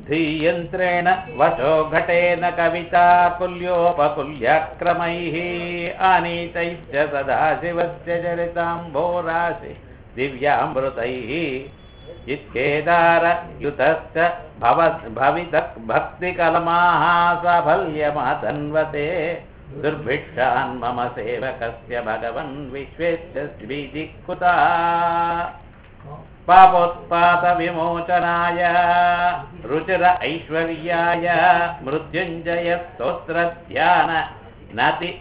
धीयन्त्रेण वशो घटेन कविता कुल्योपकुल्यक्रमैः आनीतैश्च सदाशिवस्य चरिताम्भोराशि दिव्यामृतैः इत्केदारयुतश्च भव भवित भक्तिकलमाः साफल्यमातन्वते दुर्भिक्षान् मम सेवकस्य भगवन् विश्वेश्च कुता पापोत्पातविमोचनाय रुचिर ऐश्वर्याय मृत्युञ्जय स्तोत्रध्यान नति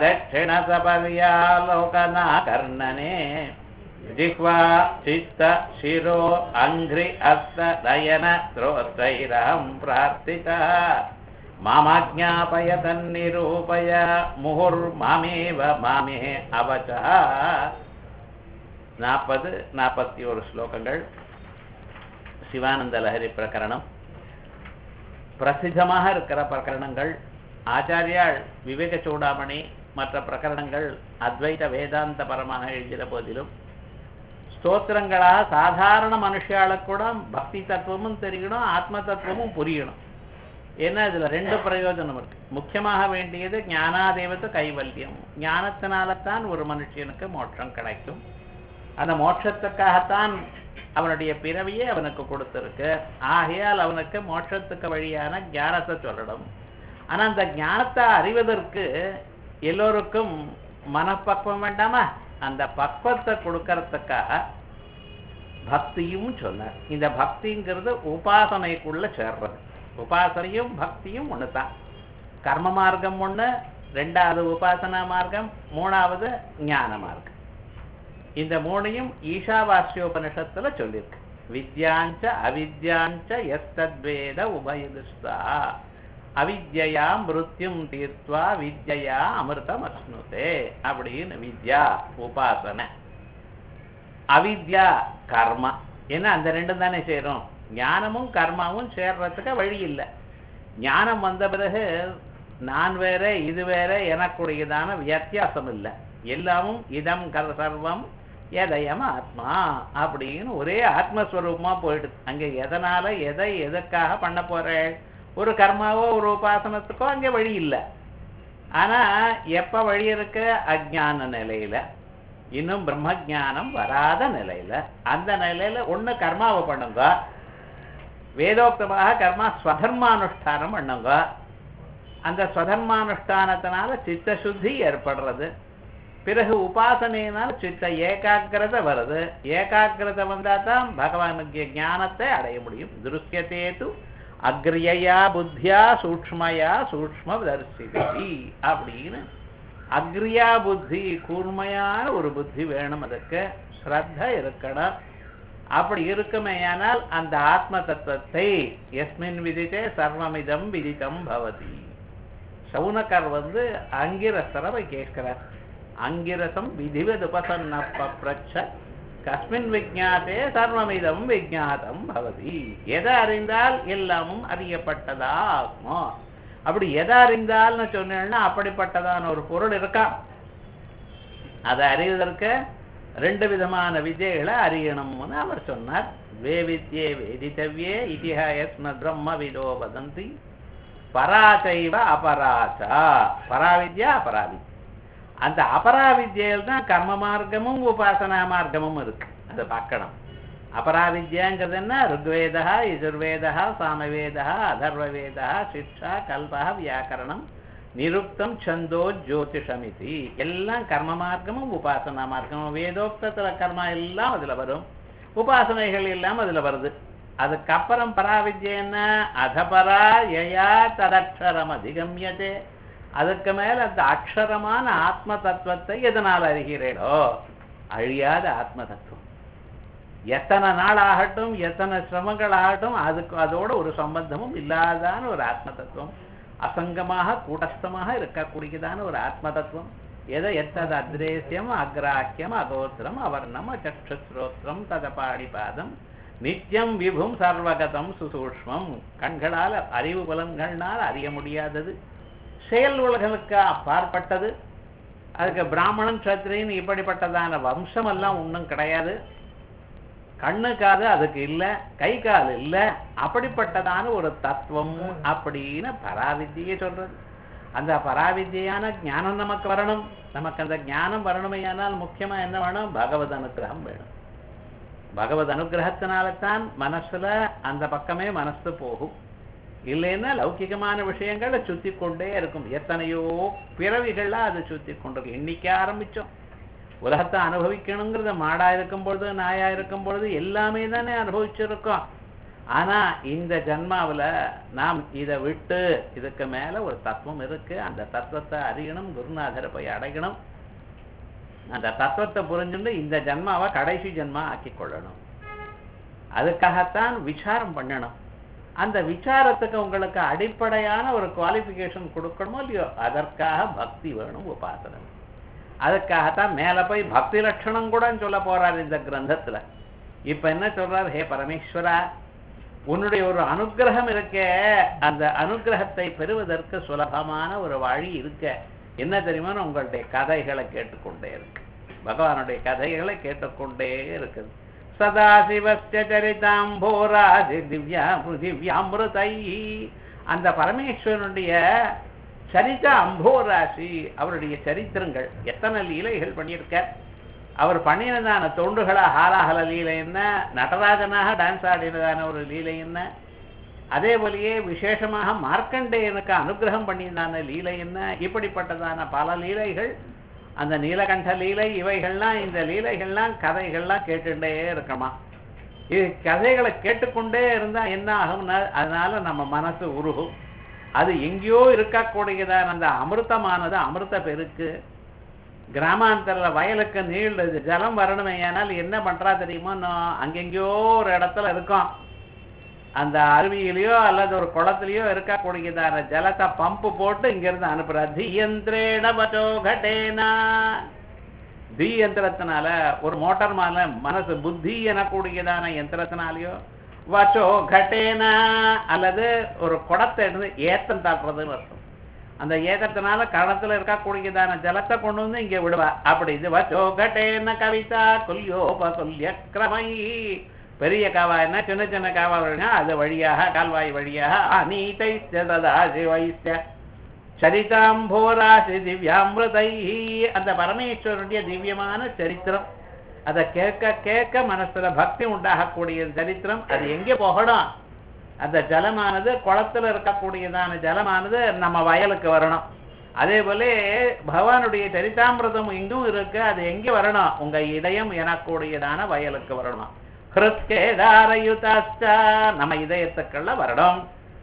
प्रदक्षिणसपर्यालोकनाकर्णने जिह्वा चित्त शिरो अङ्घ्रि हस्त नयन श्रोत्रैरहं प्रार्थितः मामाज्ञापय तन्निरूपय मुहुर्मामेव मामे अवचः நாற்பது நாற்பத்தி ஒரு ஸ்லோகங்கள் சிவானந்த லஹரி பிரகரணம் பிரசித்தமாக இருக்கிற பிரகரணங்கள் ஆச்சாரியால் விவேக சூடாமணி மற்ற பிரகரணங்கள் அத்வைத வேதாந்த பரமாக எழுதின போதிலும் ஸ்தோத்திரங்களாக சாதாரண மனுஷாளுக்கு கூட பக்தி தத்துவமும் தெரியணும் ஆத்ம தத்துவமும் புரியணும் ஏன்னா இதுல ரெண்டு பிரயோஜனம் இருக்கு முக்கியமாக வேண்டியது ஞானாதேவத்து கைவல்யம் ஞானத்தினால்தான் ஒரு மனுஷனுக்கு மோட்சம் கிடைக்கும் அந்த மோட்சத்துக்காகத்தான் அவனுடைய பிறவியே அவனுக்கு கொடுத்திருக்கு ஆகையால் அவனுக்கு மோட்சத்துக்கு வழியான ஞானத்தை சொல்லணும் ஆனா அந்த ஞானத்தை அறிவதற்கு எல்லோருக்கும் மனப்பக்குவம் வேண்டாமா அந்த பக்குவத்தை கொடுக்கறதுக்காக பக்தியும் சொன்னார் இந்த பக்திங்கிறது உபாசனைக்குள்ள சேர்றது உபாசனையும் பக்தியும் ஒண்ணுதான் கர்ம மார்க்கம் ஒண்ணு ரெண்டாவது உபாசனா மார்க்கம் மூணாவது ஞான மார்க்கம் இந்த மூணையும் ஈஷாவாஸ்யோபனிஷத்துல சொல்லியிருக்கு வித்யாஞ்ச அவித்யாஞ்ச எஸ்தத்வேத உபயதுஷ்டா அவித்யா மிருத்யும் தீர்த்வா வித்யா அமிர்தம் அஸ்னுதே அப்படின்னு வித்யா உபாசனை அவித்யா கர்மா ஏன்னா அந்த ரெண்டும் தானே சேரும் ஞானமும் கர்மாவும் சேர்றதுக்கு வழி இல்லை ஞானம் வந்த பிறகு நான் வேற இது வேற எனக்குடையதான வித்தியாசம் இல்லை எல்லாமும் இதம் கர் சர்வம் எதயம் ஆத்மா அப்படின்னு ஒரே ஆத்மஸ்வரூபமா போயிடுது அங்க எதனால எதை எதற்காக பண்ண போறேன் ஒரு கர்மாவோ ஒரு உபாசனத்துக்கோ அங்க வழி இல்லை ஆனா எப்ப வழி இருக்கு அஜான நிலையில இன்னும் பிரம்ம ஜானம் வராத நிலையில அந்த நிலையில ஒண்ணு கர்மாவை பண்ணுங்க வேதோக்தமாக கர்மா ஸ்வதர்மானுஷ்டானம் பண்ணுங்க அந்த ஸ்வதர்மானுஷ்டானத்தினால சித்த சுத்தி ஏற்படுறது பிறகு உபாசனையினால் சித்த ஏகாகிரதை வருது ஏகாகிரதை வந்தா தான் பகவானுக்கு ஞானத்தை அடைய முடியும் திருஷ்யத்தேது அக்ரியயா புத்தியா சூக்மயா சூக்ம தரிசிதி அப்படின்னு அக்ரியா புத்தி கூர்மையான ஒரு புத்தி வேணும் அதுக்கு ஸ்ரத்த இருக்கணும் அப்படி இருக்குமேயானால் அந்த ஆத்ம தத்துவத்தை எஸ்மின் விதித்தே சர்வமிதம் விதித்தம் பவதி சவுனக்கர் வந்து அங்கிரசரவை கேட்கிறார் அங்கிரசம் விதிவத் உபசன்ன பிரச்ச கஸ்மின் விஜாத்தே சர்வமிதம் விஜாதம் பவதி எதை அறிந்தால் எல்லாமும் அறியப்பட்டதா ஆகுமோ அப்படி எதை அறிந்தால்னு சொன்னேன்னா அப்படிப்பட்டதான ஒரு பொருள் இருக்கா அதை அறிவதற்கு ரெண்டு விதமான விஜய்களை அறியணும்னு அவர் சொன்னார் வே வித்யே வேதித்தவ்யே இதிஹாயஸ்ம பிரம்ம விதோ வதந்தி பராசைவ அபராசா பராவித்யா அபராவித்யா அந்த அபராவித்யில் தான் கர்ம மார்க்கமும் உபாசனா மார்க்கமும் இருக்கு அதை பார்க்கணும் அபராவித்யாங்கிறது என்ன ருக்வேதா யஜுர்வேதா சாமவேதா அதர்வவேதா சிக்ஷா கல்பா வியாக்கரணம் நிருப்தம் சந்தோ ஜோதிஷமிதி எல்லாம் கர்ம மார்க்கமும் உபாசனா மார்க்கமும் வேதோக்தத்துல கர்மா எல்லாம் அதுல வரும் உபாசனைகள் எல்லாம் அதுல வருது அதுக்கப்புறம் பராவித்யா என்ன அதபரா யயா ததக்ஷரம் அதிகமியதே அதுக்கு மேல அந்த அக்ஷரமான ஆத்ம தத்துவத்தை எதனால் அறிகிறீர்களோ அழியாத ஆத்ம தத்துவம் எத்தனை நாள் ஆகட்டும் எத்தனை சிரமங்கள் ஆகட்டும் அதுக்கு அதோட ஒரு சம்பந்தமும் இல்லாதான ஒரு ஆத்ம தத்துவம் அசங்கமாக கூட்டஸ்தமாக இருக்கக்கூடியதான ஒரு ஆத்ம தத்துவம் எதை எத்தது அத்ரேசியம் அக்ராஹ்யம் அகோத்திரம் அவர்ணம் சக்ஷுஸ்ரோத்திரம் ததபாடிபாதம் நித்தியம் விபும் சர்வகதம் சுசூஷ்மம் கண்களால் அறிவு புலன்கள்னால் அறிய முடியாதது செயல் உலகளுக்கு அப்பாற்பட்டது அதுக்கு பிராமணன் சத்திரின் இப்படிப்பட்டதான வம்சம் எல்லாம் ஒன்றும் கிடையாது கண்ணு காது அதுக்கு இல்ல கை கால் இல்ல அப்படிப்பட்டதான ஒரு தத்துவம் அப்படின்னு பராவித்தியை சொல்றது அந்த பராவித்தியான ஞானம் நமக்கு வரணும் நமக்கு அந்த ஞானம் வரணுமையானால் முக்கியமா என்ன வேணும் பகவத் அனுகிரகம் வேணும் பகவத் அனுகிரகத்தினால தான் மனசுல அந்த பக்கமே மனசு போகும் இல்லைன்னா லௌகிகமான விஷயங்களை சுத்தி கொண்டே இருக்கும் எத்தனையோ பிறவிகள்ல அது சுத்தி கொண்டிருக்கும் இன்னைக்கு ஆரம்பிச்சோம் உலகத்தை அனுபவிக்கணுங்கிறத மாடா இருக்கும் பொழுது நாயா இருக்கும் பொழுது எல்லாமே தானே அனுபவிச்சிருக்கோம் ஆனா இந்த ஜன்மாவுல நாம் இதை விட்டு இதுக்கு மேல ஒரு தத்துவம் இருக்கு அந்த தத்துவத்தை அறியணும் குருநாதரை போய் அடையணும் அந்த தத்துவத்தை புரிஞ்சுட்டு இந்த ஜன்மாவை கடைசி ஜன்மா ஆக்கி கொள்ளணும் அதுக்காகத்தான் விசாரம் பண்ணணும் அந்த விசாரத்துக்கு உங்களுக்கு அடிப்படையான ஒரு குவாலிஃபிகேஷன் கொடுக்கணுமோ இல்லையோ அதற்காக பக்தி வேணும் உபாசனை அதுக்காகத்தான் மேல போய் பக்தி லட்சணம் கூட சொல்ல போறார் இந்த கிரந்தத்துல இப்ப என்ன சொல்றார் ஹே பரமேஸ்வரா உன்னுடைய ஒரு அனுகிரகம் இருக்கே அந்த அனுகிரகத்தை பெறுவதற்கு சுலபமான ஒரு வழி இருக்க என்ன தெரியுமா உங்களுடைய கதைகளை கேட்டுக்கொண்டே இருக்கு பகவானுடைய கதைகளை கேட்டுக்கொண்டே இருக்குது சதாசிவஸ்ய சரிதாம்போராசி திவ்யா திவ்யாமிருதை அந்த பரமேஸ்வரனுடைய சரித அம்போராசி அவருடைய சரித்திரங்கள் எத்தனை லீலைகள் பண்ணியிருக்க அவர் பண்ணினதான தொண்டுகளா ஹாலாஹல லீலை என்ன நடராஜனாக டான்ஸ் ஆடினதான ஒரு லீலை என்ன அதே போலயே விசேஷமாக மார்க்கண்டேயனுக்கு அனுகிரகம் பண்ணியதான லீலை என்ன இப்படிப்பட்டதான பல லீலைகள் அந்த நீலகண்ட லீலை இவைகள்லாம் இந்த லீலைகள்லாம் கதைகள்லாம் கேட்டுட்டே இருக்கமா இது கதைகளை கேட்டுக்கொண்டே இருந்தா என்ன ஆகும்னா அதனால நம்ம மனசு உருகும் அது எங்கேயோ இருக்கக்கூடியதான அந்த அமிர்தமானது அமிர்த பெருக்கு கிராமாந்தர வயலுக்கு நீள் ஜலம் வரணுமே ஆனால் என்ன பண்றா தெரியுமோ நான் அங்கெங்கேயோ ஒரு இடத்துல இருக்கோம் அந்த அருவியிலையோ அல்லது ஒரு குளத்திலயோ இருக்கக்கூடியதான ஜலத்தை பம்பு போட்டு இங்கிருந்து அனுப்புறா தீயந்திரேட வச்சோ கடேனா தீயந்திரத்தினால ஒரு மோட்டார் மேல மனசு புத்தி எனக்கூடியதான யந்திரத்தினாலயோ வச்சோ கடேனா அல்லது ஒரு குடத்தை எடுத்து ஏத்தம் தாக்குறதுன்னு அர்த்தம் அந்த ஏகத்தினால கணத்துல இருக்கக்கூடியதான ஜலத்தை கொண்டு வந்து இங்க விடுவா அப்படி இது வச்சோ கடேன கவிதா கொல்யோப கொல்ய கிரமை பெரிய காவா என்ன சின்ன சின்ன காவா வழியா அது வழியாக கால்வாய் வழியாக அநீதை சிவைஸ்ய சரிதாம்போராசி திவ்யாமிருதை அந்த பரமேஸ்வரனுடைய திவ்யமான சரித்திரம் அதை கேட்க கேட்க மனசுல பக்தி உண்டாகக்கூடிய சரித்திரம் அது எங்கே போகணும் அந்த ஜலமானது குளத்துல இருக்கக்கூடியதான ஜலமானது நம்ம வயலுக்கு வரணும் அதே போல பகவானுடைய சரிதாமிரதம் இங்கும் இருக்கு அது எங்க வரணும் உங்க இதயம் எனக்கூடியதான வயலுக்கு வரணும் ஹிருத்கேதாரயுதாஸ்டா நம்ம இதயத்துக்குள்ள வரணும்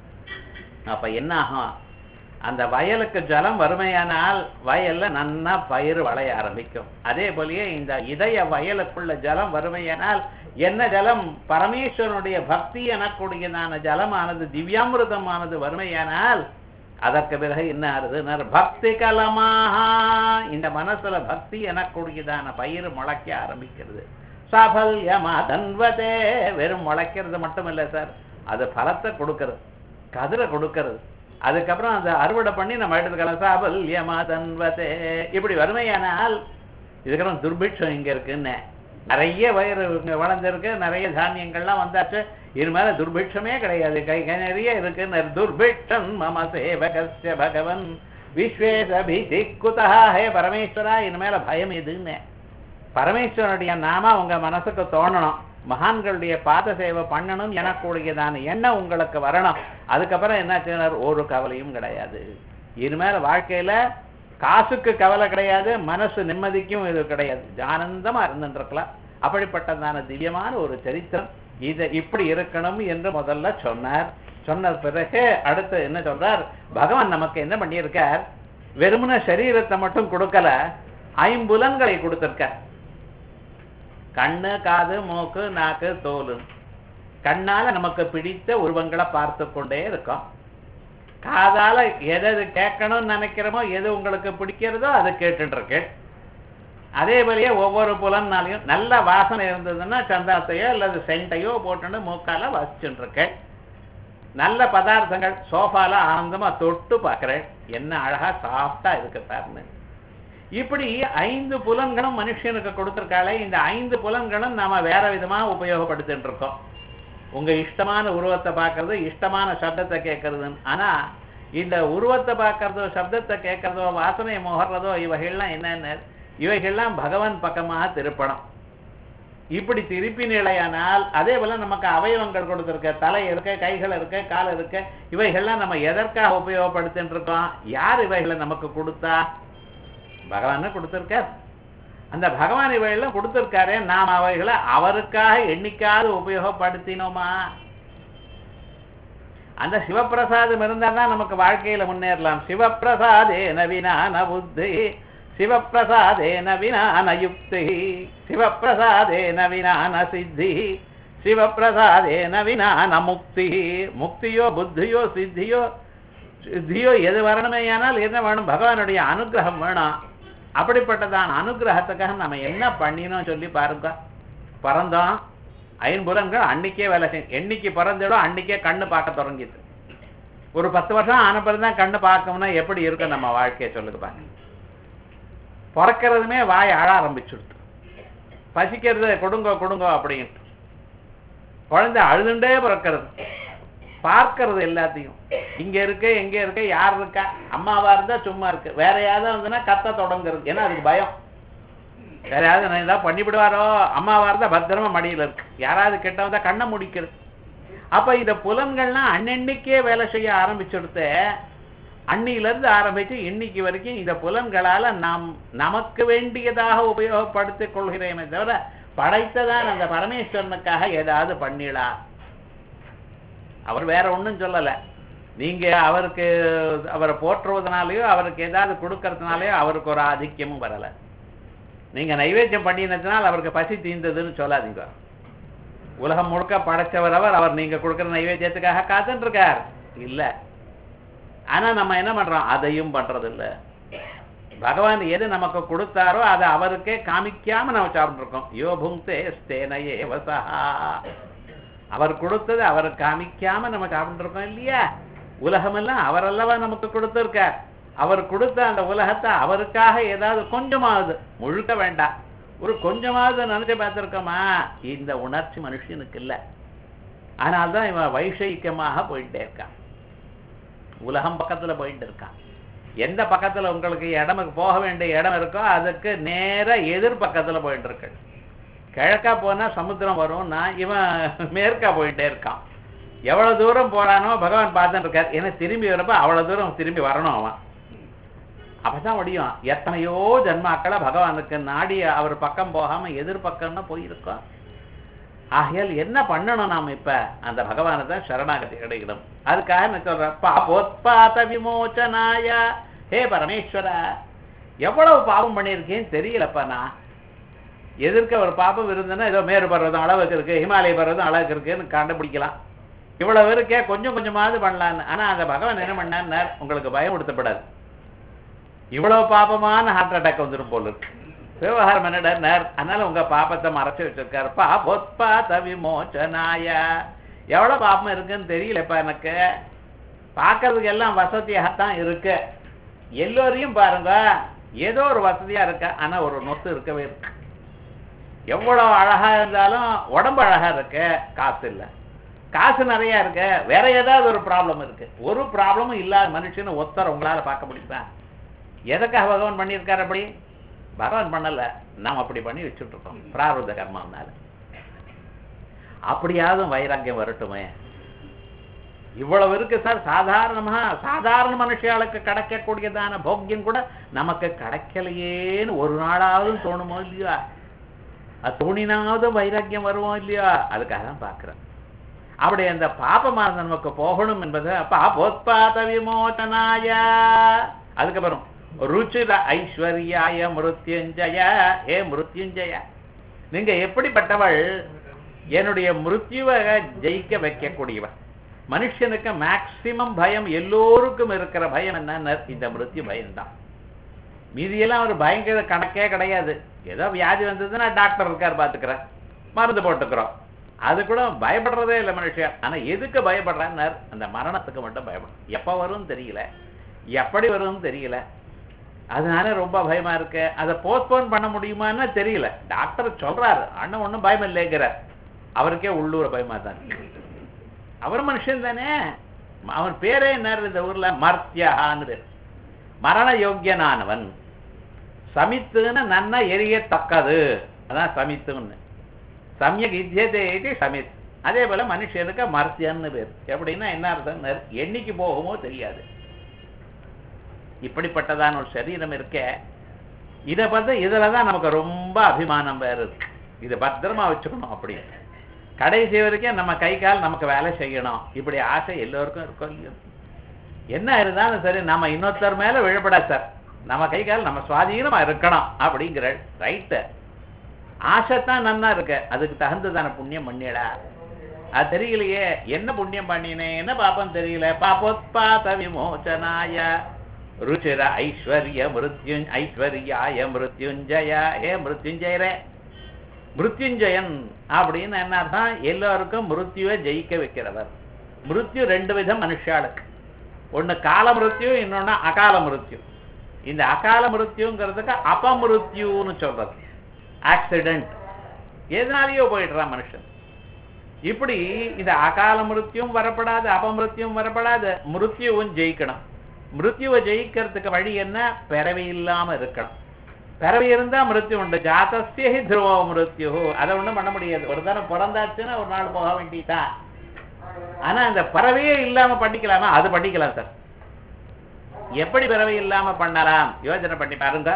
அப்ப என்ன ஆகும் அந்த வயலுக்கு ஜலம் வறுமையானால் வயல்ல நன்னா பயிர் வளைய ஆரம்பிக்கும் அதே போலயே இந்த இதய வயலுக்குள்ள ஜலம் வறுமையானால் என்ன ஜலம் பரமேஸ்வரனுடைய பக்தி எனக்கூடியதான ஜலமானது திவ்யாமிருதமானது வறுமையானால் அதற்கு பிறகு என்ன ஆறுது பக்தி கலமாக இந்த மனசுல பக்தி எனக்கூடியதான பயிர் முளைக்க ஆரம்பிக்கிறது சாபல்யமா தன்வதே வெறும் முளைக்கிறது மட்டும் இல்லை சார் அது பலத்தை கொடுக்கறது கதிரை கொடுக்கறது அதுக்கப்புறம் அதை அறுவடை பண்ணி நம்ம எடுத்துக்கலாம் சாபல்யமா தன்வதே இப்படி வறுமையானால் இதுக்கப்புறம் துர்பிட்சம் இங்க இருக்குன்னு நிறைய வயிறு இங்க வளர்ந்துருக்கு நிறைய தானியங்கள்லாம் வந்தாச்சு இனிமேல துர்பிட்சமே கிடையாது கை கை நிறைய இருக்கு துர்பிட்சம் மம சேவகஸ்ய பகவன் விஸ்வேசபிதி குதா ஹே பரமேஸ்வரா இனிமேல பயம் எதுன்னு பரமேஸ்வரனுடைய நாம உங்க மனசுக்கு தோணணும் மகான்களுடைய பாத சேவை பண்ணணும் எனக்கூடியதான எண்ணம் உங்களுக்கு வரணும் அதுக்கப்புறம் என்ன ஒரு கவலையும் கிடையாது இனிமேல் வாழ்க்கையில காசுக்கு கவலை கிடையாது மனசு நிம்மதிக்கும் இது கிடையாது ஆனந்தமா இருந்துருக்கலாம் அப்படிப்பட்டதான திவ்யமான ஒரு சரித்திரம் இதை இப்படி இருக்கணும் என்று முதல்ல சொன்னார் சொன்ன பிறகு அடுத்து என்ன சொல்றார் பகவான் நமக்கு என்ன பண்ணியிருக்கார் வெறுமன சரீரத்தை மட்டும் கொடுக்கல ஐம்புலன்களை கொடுத்திருக்கார் கண்ணு காது மூக்கு நாக்கு தோல் கண்ணால நமக்கு பிடித்த உருவங்களை பார்த்து கொண்டே இருக்கோம் காதால எது எது கேட்கணும்னு நினைக்கிறோமோ எது உங்களுக்கு பிடிக்கிறதோ அதை கேட்டுட்டு இருக்கு அதே போலயே ஒவ்வொரு புலன்னாலையும் நல்ல வாசனை இருந்ததுன்னா சந்தனத்தையோ அல்லது சென்டையோ போட்டுன்னு மூக்கால வச்சுட்டு இருக்கேன் நல்ல பதார்த்தங்கள் சோஃபால ஆனந்தமா தொட்டு பார்க்கிறேன் என்ன அழகா சாஃப்டா இருக்கு சார்னு இப்படி ஐந்து புலன்களும் மனுஷனுக்கு கொடுத்திருக்காளே இந்த ஐந்து புலன்களும் நாம வேற விதமா உபயோகப்படுத்திட்டு இருக்கோம் உங்க இஷ்டமான உருவத்தை பார்க்கறது இஷ்டமான சப்தத்தை கேட்கறது ஆனா இந்த உருவத்தை பார்க்கறதோ சப்தத்தை கேட்கறதோ வாசனையை முகர்றதோ இவைகள்லாம் என்னென்ன இவைகள்லாம் பகவான் பக்கமாக திருப்பണം இப்படி திருப்பி நிலையானால் அதே போல நமக்கு அவயவங்கள் கொடுத்திருக்க தலை இருக்க கைகள் இருக்க கால் இருக்க இவைகள்லாம் நம்ம எதற்காக உபயோகப்படுத்திட்டு இருக்கோம் யார் இவைகளை நமக்கு கொடுத்தா பகவான் கொடுத்திருக்கார் அந்த பகவான் இவையெல்லாம் கொடுத்திருக்காரே நாம் அவைகளை அவருக்காக எண்ணிக்காது உபயோகப்படுத்தினோமா அந்த சிவப்பிரசாதம் இருந்தால் தான் நமக்கு வாழ்க்கையில முன்னேறலாம் சிவப்பிரசாதே நவீனான புத்தி சிவப்பிரசாதே நவீனான யுக்தி சிவப்பிரசாதே நவீனான சித்தி சிவப்பிரசாதே நவீனான முக்தி முக்தியோ புத்தியோ சித்தியோ சித்தியோ எது வரணுமேயானால் என்ன வேணும் பகவானுடைய அனுகிரகம் வேணும் அப்படிப்பட்டதான அனுகிரகத்துக்காக நம்ம என்ன பண்ணினோம் சொல்லி பாருங்க பிறந்தோம் ஐம்புலன்கள் அன்னைக்கே வேலை செய்யும் என்னைக்கு பிறந்துடும் அன்னைக்கே கண்ணு பார்க்க தொடங்கிது ஒரு பத்து வருஷம் ஆன பிறகு தான் கண்ணு பார்க்கணும்னா எப்படி இருக்கும் நம்ம வாழ்க்கையை சொல்லுங்க பாருங்க பிறக்கிறதுமே வாய் அழ ஆரம்பிச்சுடுது பசிக்கிறது கொடுங்கோ கொடுங்கோ அப்படின்ட்டு குழந்தை அழுதுண்டே பிறக்கிறது பார்க்கறது எல்லாத்தையும் இங்க இருக்கு எங்க இருக்கு யார் இருக்கா அம்மாவா இருந்தா சும்மா இருக்கு வேற யாராவது இருந்ததுன்னா கத்த தொடங்குறது ஏன்னா அதுக்கு பயம் வேற யாராவது நான் ஏதாவது பண்ணிவிடுவாரோ அம்மாவா இருந்தா பத்திரமா மடியில இருக்கு யாராவது கிட்ட வந்தா கண்ணை முடிக்கிறது அப்ப இந்த புலன்கள்லாம் அன்னன்னைக்கே வேலை செய்ய ஆரம்பிச்சுடுத்து அன்னியில இருந்து ஆரம்பிச்சு இன்னைக்கு வரைக்கும் இந்த புலன்களால நாம் நமக்கு வேண்டியதாக உபயோகப்படுத்திக் கொள்கிறேமே தவிர படைத்ததான் அந்த பரமேஸ்வரனுக்காக ஏதாவது பண்ணிடா அவர் வேற ஒண்ணும் சொல்லல நீங்க அவருக்கு அவரை போற்றுவதனாலயோ அவருக்கு ஏதாவது கொடுக்கறதுனாலயோ அவருக்கு ஒரு ஆதிக்கமும் வரல நீங்க நைவேத்தியம் பண்ணினதுனால் அவருக்கு பசி தீர்ந்ததுன்னு சொல்லாதீங்க உலகம் முழுக்க படைச்சவர் அவர் அவர் நீங்க கொடுக்கிற நைவேத்தியத்துக்காக காத்துட்டு இருக்கார் இல்ல ஆனா நம்ம என்ன பண்றோம் அதையும் பண்றது இல்ல பகவான் எது நமக்கு கொடுத்தாரோ அதை அவருக்கே காமிக்காம நம்ம சாப்பிட்டு இருக்கோம் யோ புங்தே ஸ்தேனையே வசா அவர் கொடுத்தது அவர் காமிக்காம நம்ம சாப்பிட்டு இருக்கோம் இல்லையா உலகமெல்லாம் அவரல்லவா நமக்கு கொடுத்திருக்கார் அவர் கொடுத்த அந்த உலகத்தை அவருக்காக ஏதாவது கொஞ்சமாவது முழுக்க வேண்டாம் ஒரு கொஞ்சமாவது நினைச்சு பார்த்திருக்கோமா இந்த உணர்ச்சி மனுஷனுக்கு இல்லை ஆனால்தான் இவன் வைஷயிக்கமாக போயிட்டே இருக்கான் உலகம் பக்கத்துல போயிட்டு இருக்கான் எந்த பக்கத்துல உங்களுக்கு இடமுக்கு போக வேண்டிய இடம் இருக்கோ அதுக்கு நேர எதிர் பக்கத்துல போயிட்டு இருக்கு கிழக்கா போனா சமுத்திரம் வரும்னா இவன் மேற்கா போயிட்டே இருக்கான் எவ்வளவு தூரம் போறானோ பகவான் பார்த்துட்டு இருக்கார் ஏன்னா திரும்பி வரப்ப அவ்வளவு தூரம் திரும்பி வரணும் அவன் அப்பதான் முடியும் எத்தனையோ ஜன்மாக்களை பகவானுக்கு நாடி அவர் பக்கம் போகாம எதிர் பக்கம்னா போயிருக்கோம் ஆகையால் என்ன பண்ணணும் நாம இப்ப அந்த பகவானை தான் சரணாகதி கிடைக்கணும் அதுக்காக நான் சொல்றேன் பாபோத்பாத விமோச்சனாய ஹே பரமேஸ்வரா எவ்வளவு பாவம் பண்ணியிருக்கேன்னு தெரியலப்பா நான் எதிர்க்க ஒரு பாப்பம் இருந்ததுன்னா ஏதோ மேரு பர்வதம் அளவுக்கு இருக்கு ஹிமாலய பர்வதம் அளவுக்கு இருக்குன்னு கண்டுபிடிக்கலாம் இவ்வளவு இருக்கே கொஞ்சம் கொஞ்சமாவது பண்ணலான்னு ஆனா அந்த பகவான் என்ன பண்ணார் உங்களுக்கு பயம் கொடுத்தப்படாது இவ்வளவு பாபமான ஹார்ட் அட்டாக் வந்துடும் போல இருக்கு விவகாரம் என்னடார் அதனால உங்க பாப்பத்தை மறைச்சு வச்சிருக்காரு பாபோத்பாத விமோச்சனாய எவ்வளவு பாப்பம் இருக்குன்னு தெரியலப்பா எனக்கு பார்க்கறதுக்கு எல்லாம் வசதியாகத்தான் இருக்கு எல்லோரையும் பாருங்க ஏதோ ஒரு வசதியா இருக்கு ஆனா ஒரு நொத்து இருக்கவே இருக்கு எவ்வளவு அழகா இருந்தாலும் உடம்பு அழகா இருக்கு காசு இல்லை காசு நிறைய இருக்கு வேற ஏதாவது ஒரு ப்ராப்ளம் இருக்கு ஒரு ப்ராப்ளமும் இல்லாத மனுஷன்னு ஒத்தர் உங்களால பார்க்க முடியுமா எதுக்காக பகவான் பண்ணியிருக்காரு அப்படி பகவான் பண்ணல நாம் அப்படி பண்ணி வச்சுட்டு இருக்கோம் பிராரப்த கர்மாவனால அப்படியாவது வைராக்கியம் வரட்டுமே இவ்வளவு இருக்கு சார் சாதாரணமா சாதாரண மனுஷாளுக்கு கிடைக்கக்கூடியதான போக்கியம் கூட நமக்கு கிடைக்கலையேன்னு ஒரு நாளாவது தோணுமோ இல்லையா அது தோணினாவது வைராக்கியம் வருவோம் இல்லையா அதுக்காக தான் பார்க்கிறேன் அப்படி அந்த பாபமானது நமக்கு போகணும் என்பது பாபோத்பாத விமோச்சனாய அதுக்கப்புறம் ருச்சிர ஐஸ்வர்யாய மிருத்யுஞ்சய ஏ மிருத்யுஞ்சய நீங்க எப்படிப்பட்டவள் என்னுடைய மிருத்யுவை ஜெயிக்க வைக்கக்கூடியவன் மனுஷனுக்கு மேக்சிமம் பயம் எல்லோருக்கும் இருக்கிற பயம் என்ன இந்த மிருத்யு பயம்தான் மீதியெல்லாம் ஒரு பயங்கர கணக்கே கிடையாது ஏதோ வியாதி வந்ததுன்னா டாக்டர் இருக்கார் பார்த்துக்கிறேன் மருந்து போட்டுக்கிறோம் அது கூட பயப்படுறதே இல்லை மனுஷன் ஆனா எதுக்கு பயப்படுறான்னார் அந்த மரணத்துக்கு மட்டும் பயப்படும் எப்ப வரும்னு தெரியல எப்படி வரும்னு தெரியல அதனால ரொம்ப பயமா இருக்கு அதை போஸ்ட்போன் பண்ண முடியுமான்னு தெரியல டாக்டர் சொல்றாரு அண்ணன் ஒண்ணும் பயம் இல்லைங்கிறார் அவருக்கே உள்ளூர பயமா தான் இருக்கு. அவர் மனுஷன் தானே அவன் பேரே என்ன இந்த ஊர்ல மர்த்தியான்னு பேர் மரண யோக்கியனானவன் சமித்துன்னு நன்னா எரியத்தக்கது அதான் சமித்துன்னு சமயக் இத்தியதே இது சமித் அதே போல மனுஷனுக்கு மர்த்தியன்னு பேர் எப்படின்னா என்ன அர்த்தம் என்னைக்கு போகுமோ தெரியாது இப்படிப்பட்டதான ஒரு சரீரம் இருக்கே இதை பார்த்து இதுல தான் நமக்கு ரொம்ப அபிமானம் வேற இருக்கு இதை பத்திரமா வச்சுக்கணும் அப்படி கடைசி வரைக்கும் நம்ம கை கால் நமக்கு வேலை செய்யணும் இப்படி ஆசை எல்லோருக்கும் இருக்கும் இல்லையோ என்ன இருந்தாலும் சரி நம்ம இன்னொருத்தர் மேல விழப்படாது சார் நம்ம கை கால் நம்ம சுவாதீனமா இருக்கணும் அப்படிங்கிற ரைட்டு ஆசைத்தான் நன்னா இருக்கு அதுக்கு தகுந்ததான புண்ணியம் பண்ணிடா அது தெரியலையே என்ன புண்ணியம் பண்ணினேன் என்ன பாப்பம் தெரியல பாப்போத்பாத விமோச்சனாய ருச்சிர ஐஸ்வர்ய மிருத்யு ஐஸ்வர்யாய மிருத்யுஞ்சய ஏ மிருத்யுஞ்சயரே மிருத்யுஞ்சயன் அப்படின்னு என்ன அர்த்தம் எல்லாருக்கும் மிருத்யுவை ஜெயிக்க வைக்கிறவர் மிருத்யு ரெண்டு விதம் மனுஷாளுக்கு ஒண்ணு கால மிருத்யு இன்னொன்னு அகால மிருத்யு இந்த அகால மிருத்யுங்கிறதுக்கு அபமிருத்யுன்னு சொல்றது ஆக்சிடென்ட் எதனாலேயோ போயிடுறான் மனுஷன் இப்படி இந்த அகால மிருத்யும் வரப்படாது அபமிருத்யும் வரப்படாது மிருத்யுவும் ஜெயிக்கணும் மிருத்யுவை ஜெயிக்கிறதுக்கு வழி என்ன பிறவி இல்லாம இருக்கணும் பிறவி இருந்தா மிருத்யு உண்டு ஜாதஸ்ய ஹி துருவோ மிருத்யு அதை ஒண்ணும் பண்ண முடியாது ஒரு தரம் பிறந்தாச்சுன்னா ஒரு நாள் போக வேண்டியதான் ஆனா இந்த பறவையே இல்லாம பண்ணிக்கலாமா அது பண்ணிக்கலாம் சார் எப்படி பிறவை இல்லாம பண்ணலாம் யோசனை பண்ணி பாருங்க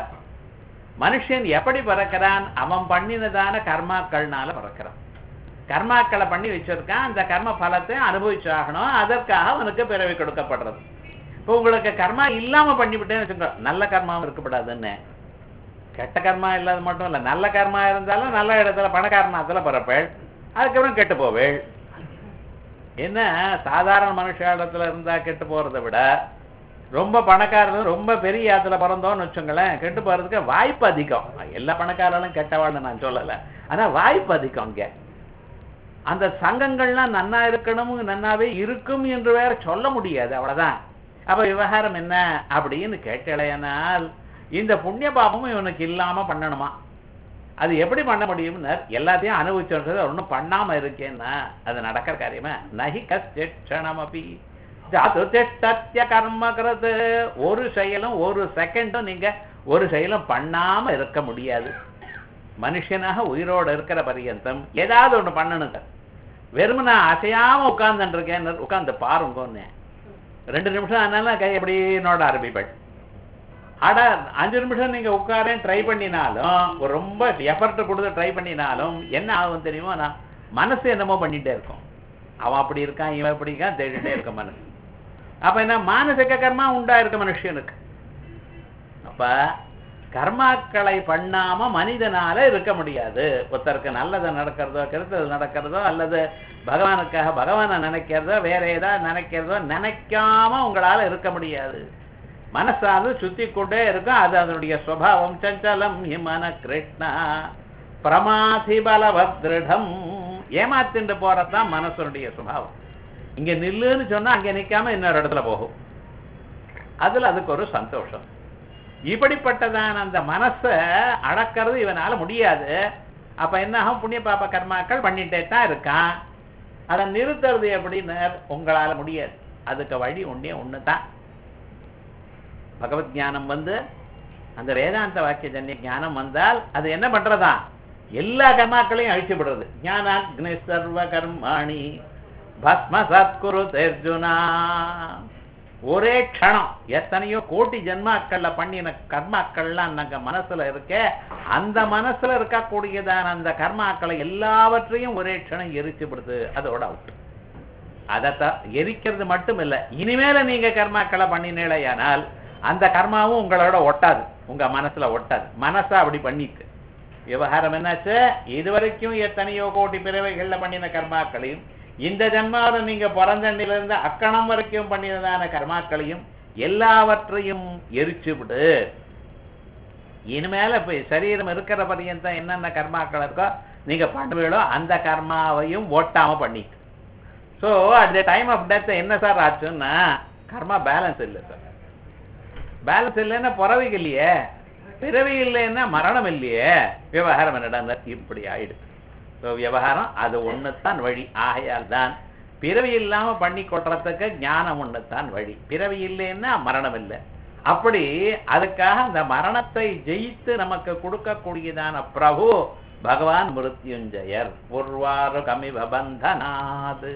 மனுஷன் எப்படி பிறக்கிறான் அவன் பண்ணினதான கர்மாக்கள்னால பிறக்கிறான் கர்மாக்களை பண்ணி வச்சிருக்கான் அந்த கர்ம பலத்தை அனுபவிச்சாகணும் அதற்காக அவனுக்கு பிறவி கொடுக்கப்படுறது இப்போ உங்களுக்கு கர்மா இல்லாம பண்ணிவிட்டேன்னு வச்சுக்கோ நல்ல கர்மாவும் இருக்கப்படாதுன்னு கெட்ட கர்மா இல்லாத மட்டும் இல்ல நல்ல கர்மா இருந்தாலும் நல்ல இடத்துல பணக்காரனாத்துல பிறப்பேள் அதுக்கப்புறம் கெட்டு போவேள் என்ன சாதாரண மனுஷ இடத்துல இருந்தா கெட்டு போறதை விட ரொம்ப பணக்காரரும் ரொம்ப பெரிய இடத்துல பிறந்தோம்னு வச்சுங்களேன் கெட்டு போறதுக்கு வாய்ப்பு அதிகம் எல்லா பணக்காரர்களும் கெட்டவாள்னு நான் சொல்லல ஆனா வாய்ப்பு அதிகம் இங்க அந்த சங்கங்கள்லாம் நன்னா இருக்கணும் நன்னாவே இருக்கும் என்று வேற சொல்ல முடியாது அவ்வளவுதான் அப்ப விவகாரம் என்ன அப்படின்னு கேட்டலையானால் இந்த புண்ணிய பாபமும் இவனுக்கு இல்லாம பண்ணணுமா அது எப்படி பண்ண முடியும்னு எல்லாத்தையும் அனுபவிச்சுன்றது ஒன்றும் பண்ணாம இருக்கேன்னா அது நடக்கிற காரியமா நகி கஷ்டம் அப்படி சத்திய கர்மக்கிறது ஒரு செயலும் ஒரு செகண்டும் நீங்க ஒரு செயலும் பண்ணாம இருக்க முடியாது மனுஷனாக உயிரோட இருக்கிற பரியந்தம் ஏதாவது ஒண்ணு பண்ணணும் சார் வெறும் நான் அசையாம உட்கார்ந்துட்டு இருக்கேன் உட்கார்ந்து பாருங்கன்னு ரெண்டு நிமிஷம் ஆனாலும் கை எப்படி நோட ஆரம்பிப்பேன் அட அஞ்சு நிமிஷம் நீங்க உட்காரேன் ட்ரை பண்ணினாலும் ஒரு ரொம்ப எஃபர்ட் கொடுத்து ட்ரை பண்ணினாலும் என்ன ஆகும் தெரியுமா நான் மனசு என்னமோ பண்ணிட்டே இருக்கும் அவன் அப்படி இருக்கான் இவன் இப்படி இருக்கான் தேடிட்டே இருக்க மனசு அப்ப என்ன மானசிக கர்மா உண்டா இருக்க மனுஷனுக்கு அப்ப கர்மாக்களை பண்ணாம மனிதனால இருக்க முடியாது ஒருத்தருக்கு நல்லது நடக்கிறதோ கெடுத்தது நடக்கிறதோ அல்லது பகவானுக்காக பகவானை நினைக்கிறதோ வேற ஏதாவது நினைக்கிறதோ நினைக்காம உங்களால இருக்க முடியாது மனசாது சுத்தி கொண்டே இருக்கும் அது அதனுடைய சுவாவம் சஞ்சலம் ஹிமன கிருஷ்ணா பிரமாதி பலவத்ருடம் ஏமாத்திண்டு போறதுதான் மனசனுடைய சுபாவம் இங்க நில்லுன்னு சொன்னா அங்க நிக்காம இன்னொரு இடத்துல போகும் அதுல அதுக்கு ஒரு சந்தோஷம் இப்படிப்பட்டதான அந்த மனசை அடக்கிறது இவனால முடியாது அப்ப என்ன ஆகும் புண்ணிய பாப கர்மாக்கள் பண்ணிட்டே தான் இருக்கான் அதை நிறுத்துறது எப்படின்னு உங்களால முடியாது அதுக்கு வழி ஒண்ணே ஒண்ணுதான் பகவத் ஞானம் வந்து அந்த வேதாந்த வாக்கிய ஜன்ய ஞானம் வந்தால் அது என்ன பண்றதா எல்லா கர்மாக்களையும் அழிச்சு விடுறது ஞானாக்னி சர்வ கர்மாணி பஸ்ம சத்குரு அர்ஜுனா ஒரே க்ஷணம் எத்தனையோ கோட்டி ஜென்மாக்கள்ல பண்ணின கர்மாக்கள்லாம் நாங்க மனசுல இருக்க அந்த மனசுல இருக்கக்கூடியதான அந்த கர்மாக்களை எல்லாவற்றையும் ஒரே க்ஷணம் எரிச்சு விடுது அதோட அவுட் அதை எரிக்கிறது மட்டும் இல்ல இனிமேல நீங்க கர்மாக்களை பண்ணினேலையானால் அந்த கர்மாவும் உங்களோட ஒட்டாது உங்க மனசுல ஒட்டாது மனசா அப்படி பண்ணிட்டு விவகாரம் என்னாச்சு இதுவரைக்கும் எத்தனையோ கோடி பிறவைகள்ல பண்ணின கர்மாக்களையும் இந்த ஜன்மாவில் நீங்க பிறந்தண்டிலிருந்து அக்கணம் வரைக்கும் பண்ணினதான கர்மாக்களையும் எல்லாவற்றையும் எரிச்சு விடு இனிமேல இப்ப சரீரம் இருக்கிற பரியந்தம் என்னென்ன கர்மாக்கள் இருக்கோ நீங்க பண்ணுவீங்களோ அந்த கர்மாவையும் ஓட்டாம பண்ணிட்டு so at the time of death என்ன சார் ஆச்சுன்னா கர்மா பேலன்ஸ் இல்லை சார் பேலன்ஸ் இல்லைன்னா பிறவி இல்லையே பிறவி இல்லைன்னா மரணம் இல்லையே விவகாரம் என்னடா இப்படி ஆயிடுது ஸோ விவகாரம் அது ஒண்ணுதான் வழி ஆகையால் தான் பிறவி இல்லாம பண்ணி கொட்டுறதுக்கு ஞானம் ஒண்ணுதான் வழி பிறவி இல்லைன்னா மரணம் இல்லை அப்படி அதுக்காக அந்த மரணத்தை ஜெயித்து நமக்கு கொடுக்கக்கூடியதான பிரபு பகவான் மிருத்யுஞ்சயர் உர்வாரு கமிவ பந்தனாது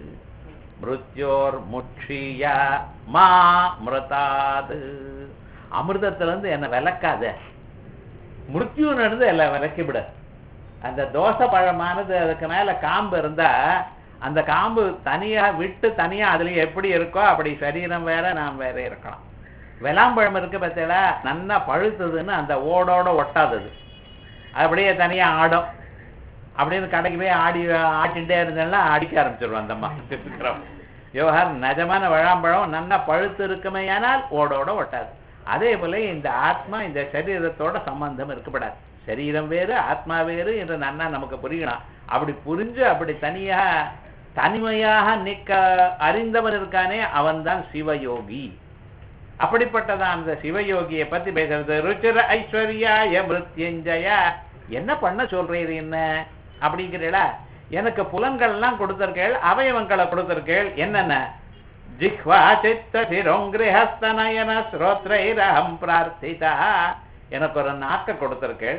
மிருத்யோர் முட்சிய மா மிருதாது அமிர்தத்திலிருந்து என்ன விளக்காத மிருத்யுன்னு இருந்து எல்லாம் விளக்கி விட அந்த தோசை பழமானது அதுக்கு மேல காம்பு இருந்தா அந்த காம்பு தனியா விட்டு தனியா அதுல எப்படி இருக்கோ அப்படி சரீரம் வேற நாம் வேற இருக்கலாம் வெளாம்பழம் இருக்கு பார்த்தீங்களா நல்லா பழுத்ததுன்னு அந்த ஓடோட ஒட்டாதது அப்படியே தனியா ஆடும் அப்படின்னு கடைக்கு போய் ஆடி ஆட்டிகிட்டே இருந்தேன்னா அடிக்க ஆரம்பிச்சிருவோம் அந்த மாதிரி இருக்கிறோம் விவகாரம் நிஜமான வழாம்பழம் நல்லா பழுத்து இருக்குமே ஆனால் ஓடோட ஒட்டாது அதே போல இந்த ஆத்மா இந்த சரீரத்தோட சம்பந்தம் இருக்கப்படாது சரீரம் வேறு ஆத்மா வேறு என்று நன்னா நமக்கு புரியணும் அப்படி புரிஞ்சு அப்படி தனியா தனிமையாக நிற்க அறிந்தவன் இருக்கானே அவன்தான் சிவயோகி அப்படிப்பட்டதான் அந்த சிவயோகியை பத்தி பேசுறது ருச்சிர ஐஸ்வர்யாய மிருத்யஞ்சய என்ன பண்ண சொல்றீர் என்ன அப்படிங்கிறீங்களா எனக்கு புலன்கள்லாம் கொடுத்திருக்கேள் அவயவங்களை கொடுத்திருக்கேள் என்னென்ன ஜிஹ்வா சித்த சிரோங்கிரஹஸ்தனயன ஸ்ரோத்ரைரஹம் பிரார்த்திதா எனக்கு ஒரு நாக்க கொடுத்திருக்கேள்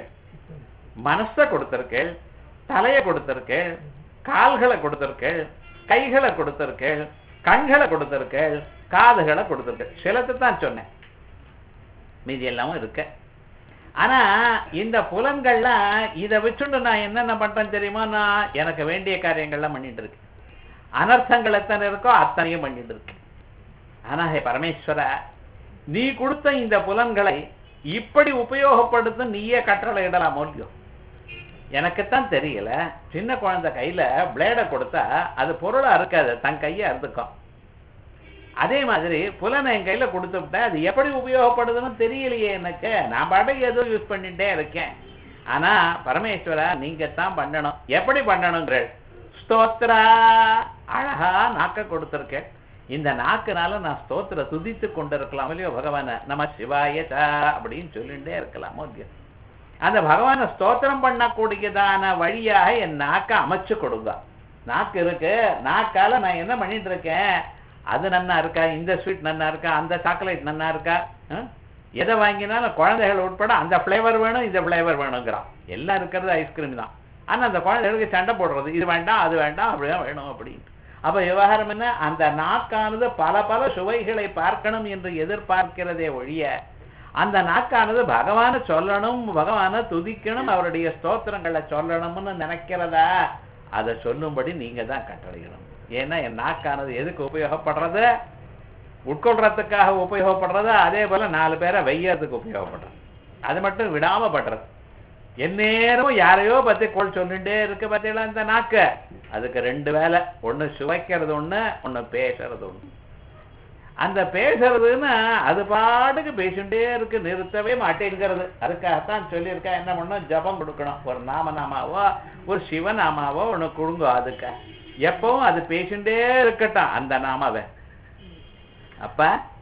மனசை கொடுத்திருக்கேள் தலையை கொடுத்திருக்கேள் கால்களை கொடுத்திருக்கேள் கைகளை கொடுத்திருக்கேள் கண்களை கொடுத்திருக்கேள் காதுகளை கொடுத்திருக்கேள் சிலத்தை தான் சொன்னேன் மீதி எல்லாமும் இருக்க ஆனா இந்த புலன்கள்லாம் இதை வச்சுண்டு நான் என்னென்ன பண்றேன் தெரியுமா நான் எனக்கு வேண்டிய காரியங்கள்லாம் பண்ணிட்டு இருக்கேன் அனர்த்தங்கள் எத்தனை இருக்கோ அத்தனையும் பண்ணிட்டு இருக்கு ஆனா ஹே பரமேஸ்வர நீ கொடுத்த இந்த புலன்களை இப்படி உபயோகப்படுத்த நீயே கட்டளை இடலாம் இல்லையோ எனக்குத்தான் தெரியல சின்ன குழந்தை கையில பிளேடை கொடுத்தா அது பொருளா இருக்காது தன் கையை அறுத்துக்கும் அதே மாதிரி புலனை என் கையில கொடுத்து விட்டேன் அது எப்படி உபயோகப்படுதுன்னு தெரியலையே எனக்கு நான் பாட்டுக்கு ஏதோ யூஸ் பண்ணிட்டே இருக்கேன் ஆனா பரமேஸ்வரா நீங்க தான் பண்ணணும் எப்படி பண்ணணுங்கிற ஸ்தோத்ரா அழகா நாக்க கொடுத்திருக்கேன் இந்த நாக்குனால நான் ஸ்தோத்திர துதித்து கொண்டிருக்கலாம் இல்லையோ பகவான நம்ம சிவாயதா அப்படின்னு சொல்லிட்டே இருக்கலாமோ இல்லையோ அந்த பகவானை ஸ்தோத்திரம் பண்ணக்கூடியதான வழியாக என் நாக்கை அமைச்சு கொடுங்க நாக்கு இருக்கு நாக்கால நான் என்ன பண்ணிட்டு இருக்கேன் அது நன்னா இருக்கா இந்த ஸ்வீட் நன்னா இருக்கா அந்த சாக்லேட் நன்னா இருக்கா அஹ்? எதை வாங்கினாலும் குழந்தைகள் உட்பட அந்த ஃப்ளேவர் வேணும் இந்த ஃப்ளேவர் வேணுங்கிறான் எல்லாம் இருக்கிறது ஐஸ்கிரீம் தான் ஆனா அந்த குழந்தைகளுக்கு சண்டை போடுறது இது வேண்டாம் அது வேண்டாம் அப்படிதான் வேணும் அப்படின்னு அப்ப விவகாரம் என்ன அந்த நாக்கானது பல பல சுவைகளை பார்க்கணும் என்று எதிர்பார்க்கிறதே ஒழிய அந்த நாக்கானது பகவானை சொல்லணும் பகவானை துதிக்கணும் அவருடைய ஸ்தோத்திரங்களை சொல்லணும்னு நினைக்கிறதா அதை சொல்லும்படி நீங்க தான் கட்டளையிடணும் ஏன்னா என் நாக்கானது எதுக்கு உபயோகப்படுறது உட்கொள்றதுக்காக உபயோகப்படுறது அதே போல நாலு பேரை வெய்யறதுக்கு உபயோகப்படுறது அது மட்டும் விடாம படுறது எந்நேரமும் யாரையோ பத்தி கோல் சொல்லிட்டே இருக்கு பார்த்தீங்களா இந்த நாக்க அதுக்கு ரெண்டு வேலை ஒண்ணு சுவைக்கிறது ஒண்ணு ஒண்ணு பேசுறது ஒண்ணு அந்த பேசுறதுன்னா அது பாட்டுக்கு பேசிட்டே இருக்கு நிறுத்தவே மாட்டேங்கிறது அதுக்காகத்தான் சொல்லியிருக்கா என்ன பண்ணும் ஜபம் கொடுக்கணும் ஒரு நாமநாமாவோ ஒரு சிவநாமாவோ ஒண்ணு கொடுங்க அதுக்கு எப்பவும் அது பேசிட்டே இருக்கட்டும் அந்த நாமாவை அப்ப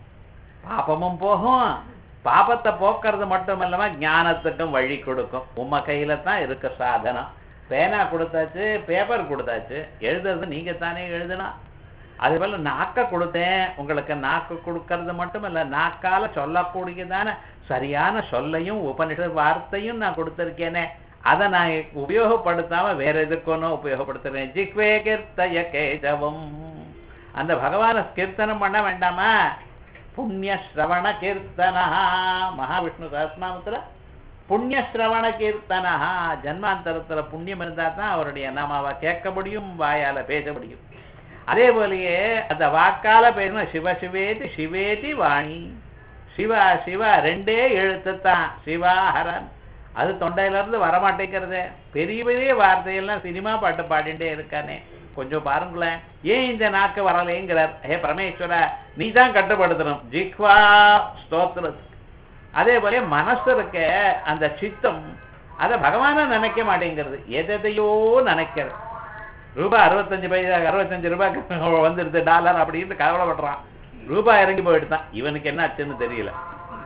பாபமும் போகும் பாபத்தை போக்குறது மட்டும் இல்லாம ஞானத்துக்கும் வழி கொடுக்கும் உம்ம கையில தான் இருக்க சாதனம் பேனா கொடுத்தாச்சு பேப்பர் கொடுத்தாச்சு எழுதுறது நீங்க தானே எழுதணும் அதே போல நாக்க கொடுத்தேன் உங்களுக்கு நாக்கு கொடுக்கறது மட்டும் இல்ல நாக்கால சொல்லக்கூடியதான சரியான சொல்லையும் உபனிஷத் வார்த்தையும் நான் கொடுத்திருக்கேனே அதை நான் உபயோகப்படுத்தாம வேற எதுக்கோனோ உபயோகப்படுத்துறேன் ஜிக்வே கீர்த்தய கேசவம் அந்த பகவான கீர்த்தனம் பண்ண வேண்டாமா புண்ணிய ஸ்ரவண கீர்த்தனா மகாவிஷ்ணு சஹஸ்நாமத்துல புண்ணிய ஸ்ரவண கீர்த்தனா ஜன்மாந்தரத்துல புண்ணியம் இருந்தா தான் அவருடைய நாமாவை கேட்க முடியும் வாயால பேச முடியும் அதே போலயே அந்த வாக்கால பேசணும் சிவ சிவேதி சிவேதி வாணி சிவா சிவா ரெண்டே எழுத்து தான் சிவா ஹரன் அது தொண்டையில இருந்து வரமாட்டேங்கிறதே பெரிய பெரிய வார்த்தையெல்லாம் சினிமா பாட்டு பாடிட்டே இருக்கானே கொஞ்சம் பாருங்களேன் ஏன் இந்த நாக்கு வரலைங்கிறார் ஹே பரமேஸ்வர நீ தான் கட்டுப்படுத்தணும் ஜிக்வா ஸ்தோத்திரத்துக்கு அதே போல மனசு இருக்க அந்த சித்தம் அதை பகவான நினைக்க மாட்டேங்கிறது எதையோ நினைக்கிறது ரூபாய் அறுபத்தஞ்சு பைசா அறுபத்தஞ்சு ரூபாய்க்கு வந்துருது டாலர் அப்படின்னு கவலைப்படுறான் ரூபாய் இறங்கி போயிட்டு தான் இவனுக்கு என்ன ஆச்சுன்னு தெரியல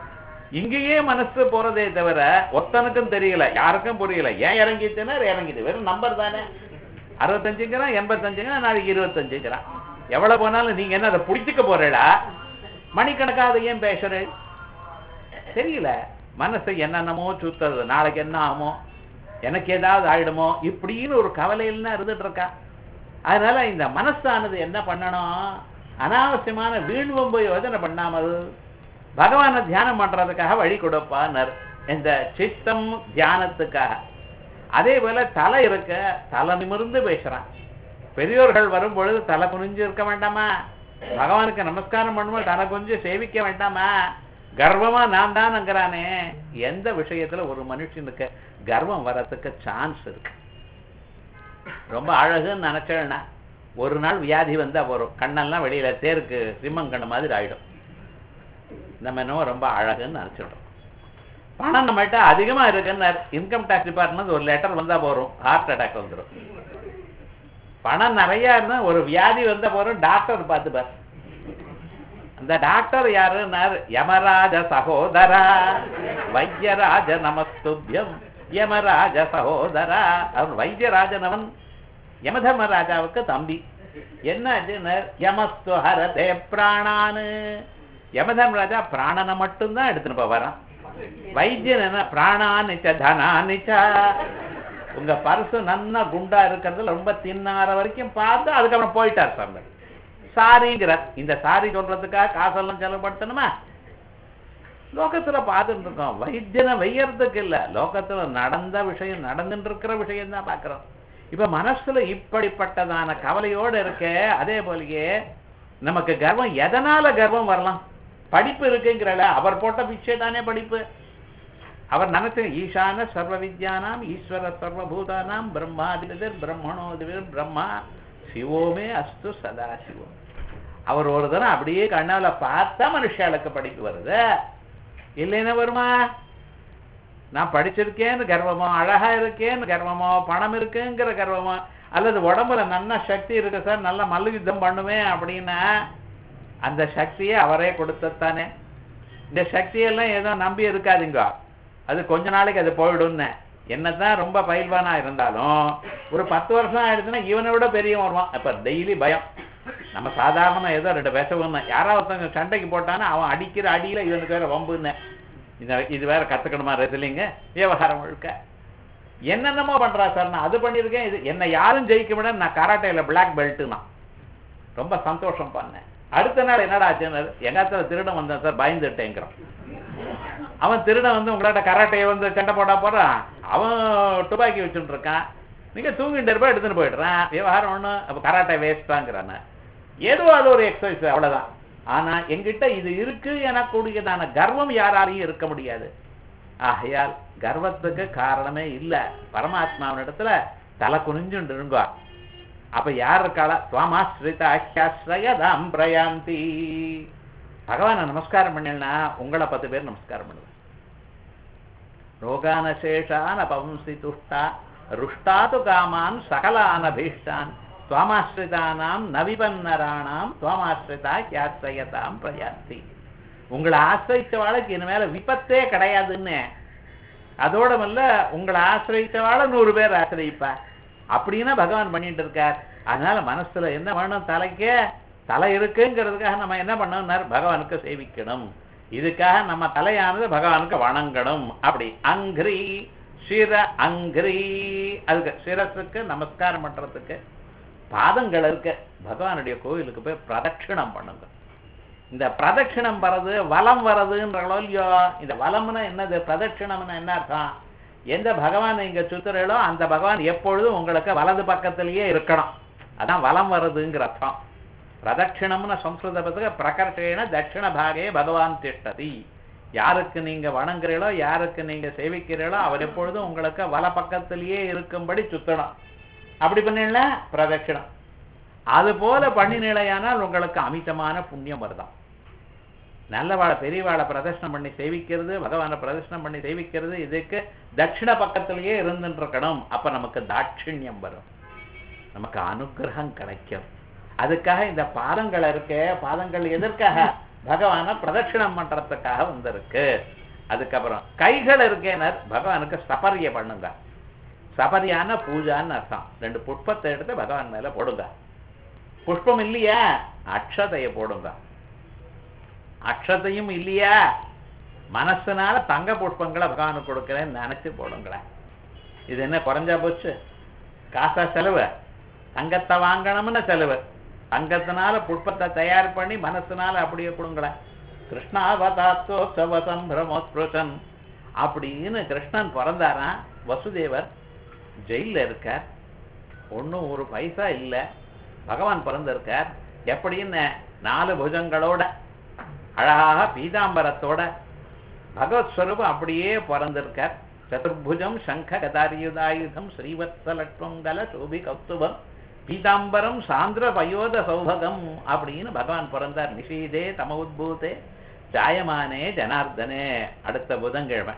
இங்கேயே மனசு போறதே தவிர ஒத்தனுக்கும் தெரியல யாருக்கும் புரியல ஏன் இறங்கிச்சுன்னா இறங்கிது வெறும் நம்பர் தானே அறுபத்தஞ்சுங்கிறான் எண்பத்தஞ்சுங்கிறான் நாளைக்கு இருபத்தஞ்சுங்கிறான் எவ்வளவு போனாலும் நீங்க என்ன அதை பிடிச்சிக்க போறீடா மணிக்கணக்காக அதை ஏன் பேசுறேன் தெரியல மனசு என்னென்னமோ சுத்துறது நாளைக்கு என்ன ஆகுமோ எனக்கு ஏதாவது ஆயிடுமோ இப்படின்னு ஒரு கவலையில் தான் இருந்துட்டு இருக்கா அதனால இந்த மனசானது என்ன பண்ணணும் அனாவசியமான வீண்வம்பு யோஜனை பண்ணாமல் பகவானை தியானம் பண்றதுக்காக வழி கொடுப்பானர் இந்த சித்தம் தியானத்துக்காக அதே போல தலை இருக்க தலை நிமிர்ந்து பேசுறான் பெரியோர்கள் வரும் பொழுது தலை குனிஞ்சு இருக்க வேண்டாமா பகவானுக்கு நமஸ்காரம் பண்ணும்போது தலை குனிஞ்சு சேவிக்க வேண்டாமா கர்வமா நான் தான்ங்கிறானே எந்த விஷயத்துல ஒரு மனுஷனுக்கு கர்வம் வர்றதுக்கு சான்ஸ் இருக்கு ரொம்ப அழகுன்னு நினைச்சேன்னா ஒரு நாள் வியாதி வந்தா போறோம் கண்ணெல்லாம் வெளியில தேருக்கு சிம்மம் கண்ணு மாதிரி ஆயிடும் நம்ம என்னவோ ரொம்ப அழகுன்னு நினைச்சிடுறோம் பணம் நம்மகிட்ட அதிகமா இருக்குன்னு இன்கம் டேக்ஸ் டிபார்ட்மெண்ட் ஒரு லெட்டர் வந்தா போறோம் ஹார்ட் அட்டாக் வந்துடும் பணம் நிறைய இருந்தா ஒரு வியாதி வந்தா போறோம் டாக்டர் பார்த்துப்பார் அந்த டாக்டர் யாருன்னார் யமராஜ சகோதரா வைத்தியராஜ நமஸ்துபியம் யமராஜ சகோதரா அவர் வைத்தியராஜன் அவன் யமதர்மராஜாவுக்கு தம்பி என்ன ஆச்சுன்னார் யமஸ்து ஹரதே பிராணானு யமதர்மராஜா பிராணனை மட்டும்தான் எடுத்துன்னு போவாராம் வைத்தியன் என்ன பிராணானிச்ச தனானிச்ச உங்க பர்சு நன்னா குண்டா இருக்கிறதுல ரொம்ப தின்னார வரைக்கும் பார்த்து அதுக்கப்புறம் போயிட்டார் சார் சாரிங்கிறார் இந்த சாரி சொல்றதுக்காக காசெல்லாம் செலவுபடுத்தணுமா லோகத்துல பார்த்துட்டு இருக்கோம் வைத்தியனை வையறதுக்கு இல்ல லோகத்துல நடந்த விஷயம் நடந்துட்டு இருக்கிற விஷயம் தான் பாக்குறோம் இப்ப மனசுல இப்படிப்பட்டதான கவலையோட இருக்க அதே போலயே நமக்கு கர்வம் எதனால கர்வம் வரலாம் படிப்பு இருக்குங்கிறல அவர் போட்ட பிச்சை தானே படிப்பு அவர் நினைச்ச ஈசான சர்வ வித்யானாம் ஈஸ்வர சர்வபூதானாம் பிரம்மாதிபதிர் பிரம்மணோதிபதிர் பிரம்மா சிவோமே அஸ்து சதா சிவம் அவர் ஒரு தரம் அப்படியே கண்ணால பார்த்தா மனுஷாளுக்கு படிப்பு வருது இல்லைன்னா வருமா நான் படிச்சிருக்கேன்னு கர்வமோ அழகா இருக்கேன்னு கர்வமோ பணம் இருக்குங்கிற கர்வமோ அல்லது உடம்புல நல்ல சக்தி இருக்கு சார் நல்ல மல்லு யுத்தம் பண்ணுவேன் அப்படின்னா அந்த சக்தியை அவரே கொடுத்தத்தானே இந்த சக்தியெல்லாம் ஏதோ நம்பி இருக்காதுங்க அது கொஞ்ச நாளைக்கு அது போயிடும்னு என்னதான் ரொம்ப பயில்வானா இருந்தாலும் ஒரு பத்து வருஷம் ஆயிடுச்சுன்னா இவனை விட பெரியவன் வருவான் அப்ப டெய்லி பயம் நம்ம சாதாரணமா ஏதோ ரெண்டு பேசவும் யாராவது ஒருத்தவங்க சண்டைக்கு போட்டானா அவன் அடிக்கிற அடியில இவனுக்கு வேற வம்புன்னு இந்த இது வேற கத்துக்கணுமா ரெசிலிங்க விவகாரம் முழுக்க என்னென்னமோ பண்றா சார் நான் அது பண்ணியிருக்கேன் இது என்னை யாரும் ஜெயிக்க விட நான் கராட்டையில பிளாக் பெல்ட்டுனா ரொம்ப சந்தோஷம் பண்ணேன் அடுத்த நாள் என்னடா ஆச்சுன்னு எங்காத்துல திருடன் வந்தான் சார் பயந்துட்டேங்கிறான் அவன் திருடன் வந்து உங்களாட்ட கராட்டையை வந்து சண்டை போட்டா போறான் அவன் துப்பாக்கி வச்சுட்டு இருக்கான் நீங்க தூங்கிட்டு இருப்பா எடுத்துட்டு போயிடுறான் விவகாரம் ஒண்ணு அப்ப கராட்டை வேஸ்டாங்கிறான ஏதோ அது ஒரு எக்ஸசைஸ் அவ்வளவுதான் ஆனா எங்கிட்ட இது இருக்கு எனக்கூடியதான கர்வம் யாராலையும் இருக்க முடியாது ஆகையால் கர்வத்துக்கு காரணமே இல்ல பரமாத்மாவினிடத்துல தலை குனிஞ்சுண்டு இருங்கோ அப்ப யார் இருக்காளா சுவாமாஸ்ரிதாம் பிரயாந்தி பகவானை நமஸ்காரம் பண்ணலன்னா உங்களை பத்து பேர் நமஸ்காரம் பண்ணுவேன் ரோகான சேஷான் அபவம்சி துஷ்டா ருஷ்டாது காமான் சகலான் அபீஷ்டான் துவாமாஸ்ரிதானாம் நவிபன்னராணாம் துவாமாஸ்ரிதா கியாசிரயதாம் பிரயாந்தி உங்களை ஆசிரிச்சவாளுக்கு இனிமேல விபத்தே கிடையாதுன்னு அதோட வல்ல உங்களை ஆசிரிச்சவாள நூறு பேர் ஆசிரியிப்பா அப்படின்னா பகவான் பண்ணிட்டு இருக்கார் அதனால மனசுல என்ன வேணும் தலைக்கே தலை இருக்குங்கிறதுக்காக நம்ம என்ன பண்ணணும் பகவானுக்கு சேவிக்கணும் இதுக்காக நம்ம தலையானது பகவானுக்கு வணங்கணும் அப்படி அங்கிரி சிர அங்கிரி அதுக்கு சிரசுக்கு நமஸ்காரம் பண்றதுக்கு பாதங்கள் இருக்கு பகவானுடைய கோவிலுக்கு போய் பிரதட்சிணம் பண்ணுங்க இந்த பிரதட்சிணம் வர்றது வலம் வர்றதுன்றோ இல்லையோ இந்த வலம்னா என்னது பிரதட்சிணம்னா என்ன அர்த்தம் எந்த பகவான் நீங்க சுத்துறீங்களோ அந்த பகவான் எப்பொழுதும் உங்களுக்கு வலது பக்கத்திலேயே இருக்கணும் அதான் வலம் வர்றதுங்கிற அர்த்தம் பிரதட்சிணம்னு சம்ஸ்கிருத பதத்துக்கு பிரகர்ஷேன தட்சிண பாகே பகவான் திஷ்டதி யாருக்கு நீங்க வணங்குறீங்களோ யாருக்கு நீங்க சேவிக்கிறீங்களோ அவர் எப்பொழுதும் உங்களுக்கு வல பக்கத்திலேயே இருக்கும்படி சுத்தணும் அப்படி பண்ணல பிரதட்சிணம் அது போல பண்ணினிலையானால் உங்களுக்கு அமிதமான புண்ணியம் வருதாம் நல்லவாழை பெரியவாளை பிரதர்ஷனம் பண்ணி சேவிக்கிறது பகவானை பிரதர்ஷனம் பண்ணி சேவிக்கிறது இதுக்கு தட்சிண பக்கத்திலேயே இருந்துட்டு இருக்கணும் அப்ப நமக்கு தாட்சிணியம் வரும் நமக்கு அனுகிரகம் கிடைக்கும் அதுக்காக இந்த பாதங்கள் இருக்கு பாதங்கள் எதற்காக பகவானை பிரதட்சிணம் பண்றதுக்காக வந்திருக்கு அதுக்கப்புறம் கைகள் இருக்கேனர் பகவானுக்கு சபரிய பண்ணுங்க சபரியான பூஜான்னு அர்த்தம் ரெண்டு புஷ்பத்தை எடுத்து பகவான் மேல போடுங்க புஷ்பம் இல்லையா அக்ஷதைய போடுங்க அக்ஷதையும் இல்லையா மனசுனால தங்க புஷ்பங்களை பகவானுக்கு கொடுக்குறேன்னு நினைச்சு போடுங்களேன் இது என்ன குறைஞ்சா போச்சு காசா செலவு தங்கத்தை வாங்கணும்னு செலவு தங்கத்தினால புஷ்பத்தை தயார் பண்ணி மனசுனால அப்படியே கொடுங்களேன் கிருஷ்ணாவதாத்தோத்சவ சம்பிரமோத்பிருஷன் அப்படின்னு கிருஷ்ணன் பிறந்தாராம் வசுதேவர் ஜெயில இருக்கார் ஒண்ணும் ஒரு பைசா இல்லை பகவான் பிறந்திருக்கார் எப்படின்னு நாலு புஜங்களோட அழகாக பீதாம்பரத்தோட பகவத் ஸ்வரூபம் அப்படியே பிறந்திருக்கார் சதுர்புஜம் சங்க கதாரியுதாயுதம் ஸ்ரீவத்சலட்வங்கல சோபி கௌத்துபம் பீதாம்பரம் சாந்திர பயோத சௌபகம் அப்படின்னு பகவான் பிறந்தார் நிஷீதே தம உத்பூதே ஜாயமானே ஜனார்தனே அடுத்த புதன்கிழமை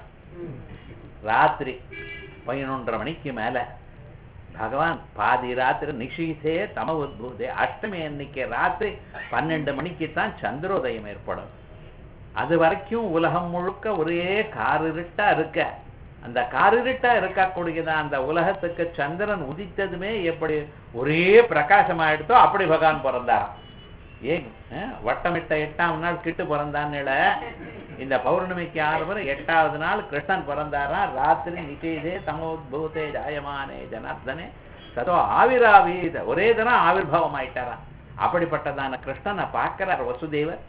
ராத்திரி பதினொன்றரை மணிக்கு மேல பகவான் பாதி ராத்திரி நிஷீதே தம உத்பூதே அஷ்டமி அன்னைக்கு ராத்திரி பன்னெண்டு மணிக்கு தான் சந்திரோதயம் ஏற்படும் அது வரைக்கும் உலகம் முழுக்க ஒரே காரிருட்டா இருக்க அந்த காரிருட்டா இருக்கக்கூடியதான் அந்த உலகத்துக்கு சந்திரன் உதித்ததுமே எப்படி ஒரே பிரகாசமாயிடுத்தோ அப்படி பகவான் பிறந்தாராம் ஏன் அஹ், வட்டமிட்ட எட்டாம் நாள் கிட்டு பிறந்தான்னுல இந்த பௌர்ணமிக்கு ஆறு முறை எட்டாவது நாள் கிருஷ்ணன் பிறந்தாரா ராத்திரி நிச்சயதே தமோத்பூதே ஜாயமானே ஜனார்தனே சதோ ஆவிராவீத ஒரே தினம் ஆவிர்வாவம் ஆயிட்டாராம் அப்படிப்பட்டதான கிருஷ்ணனை பார்க்கிறார் வசுதேவர்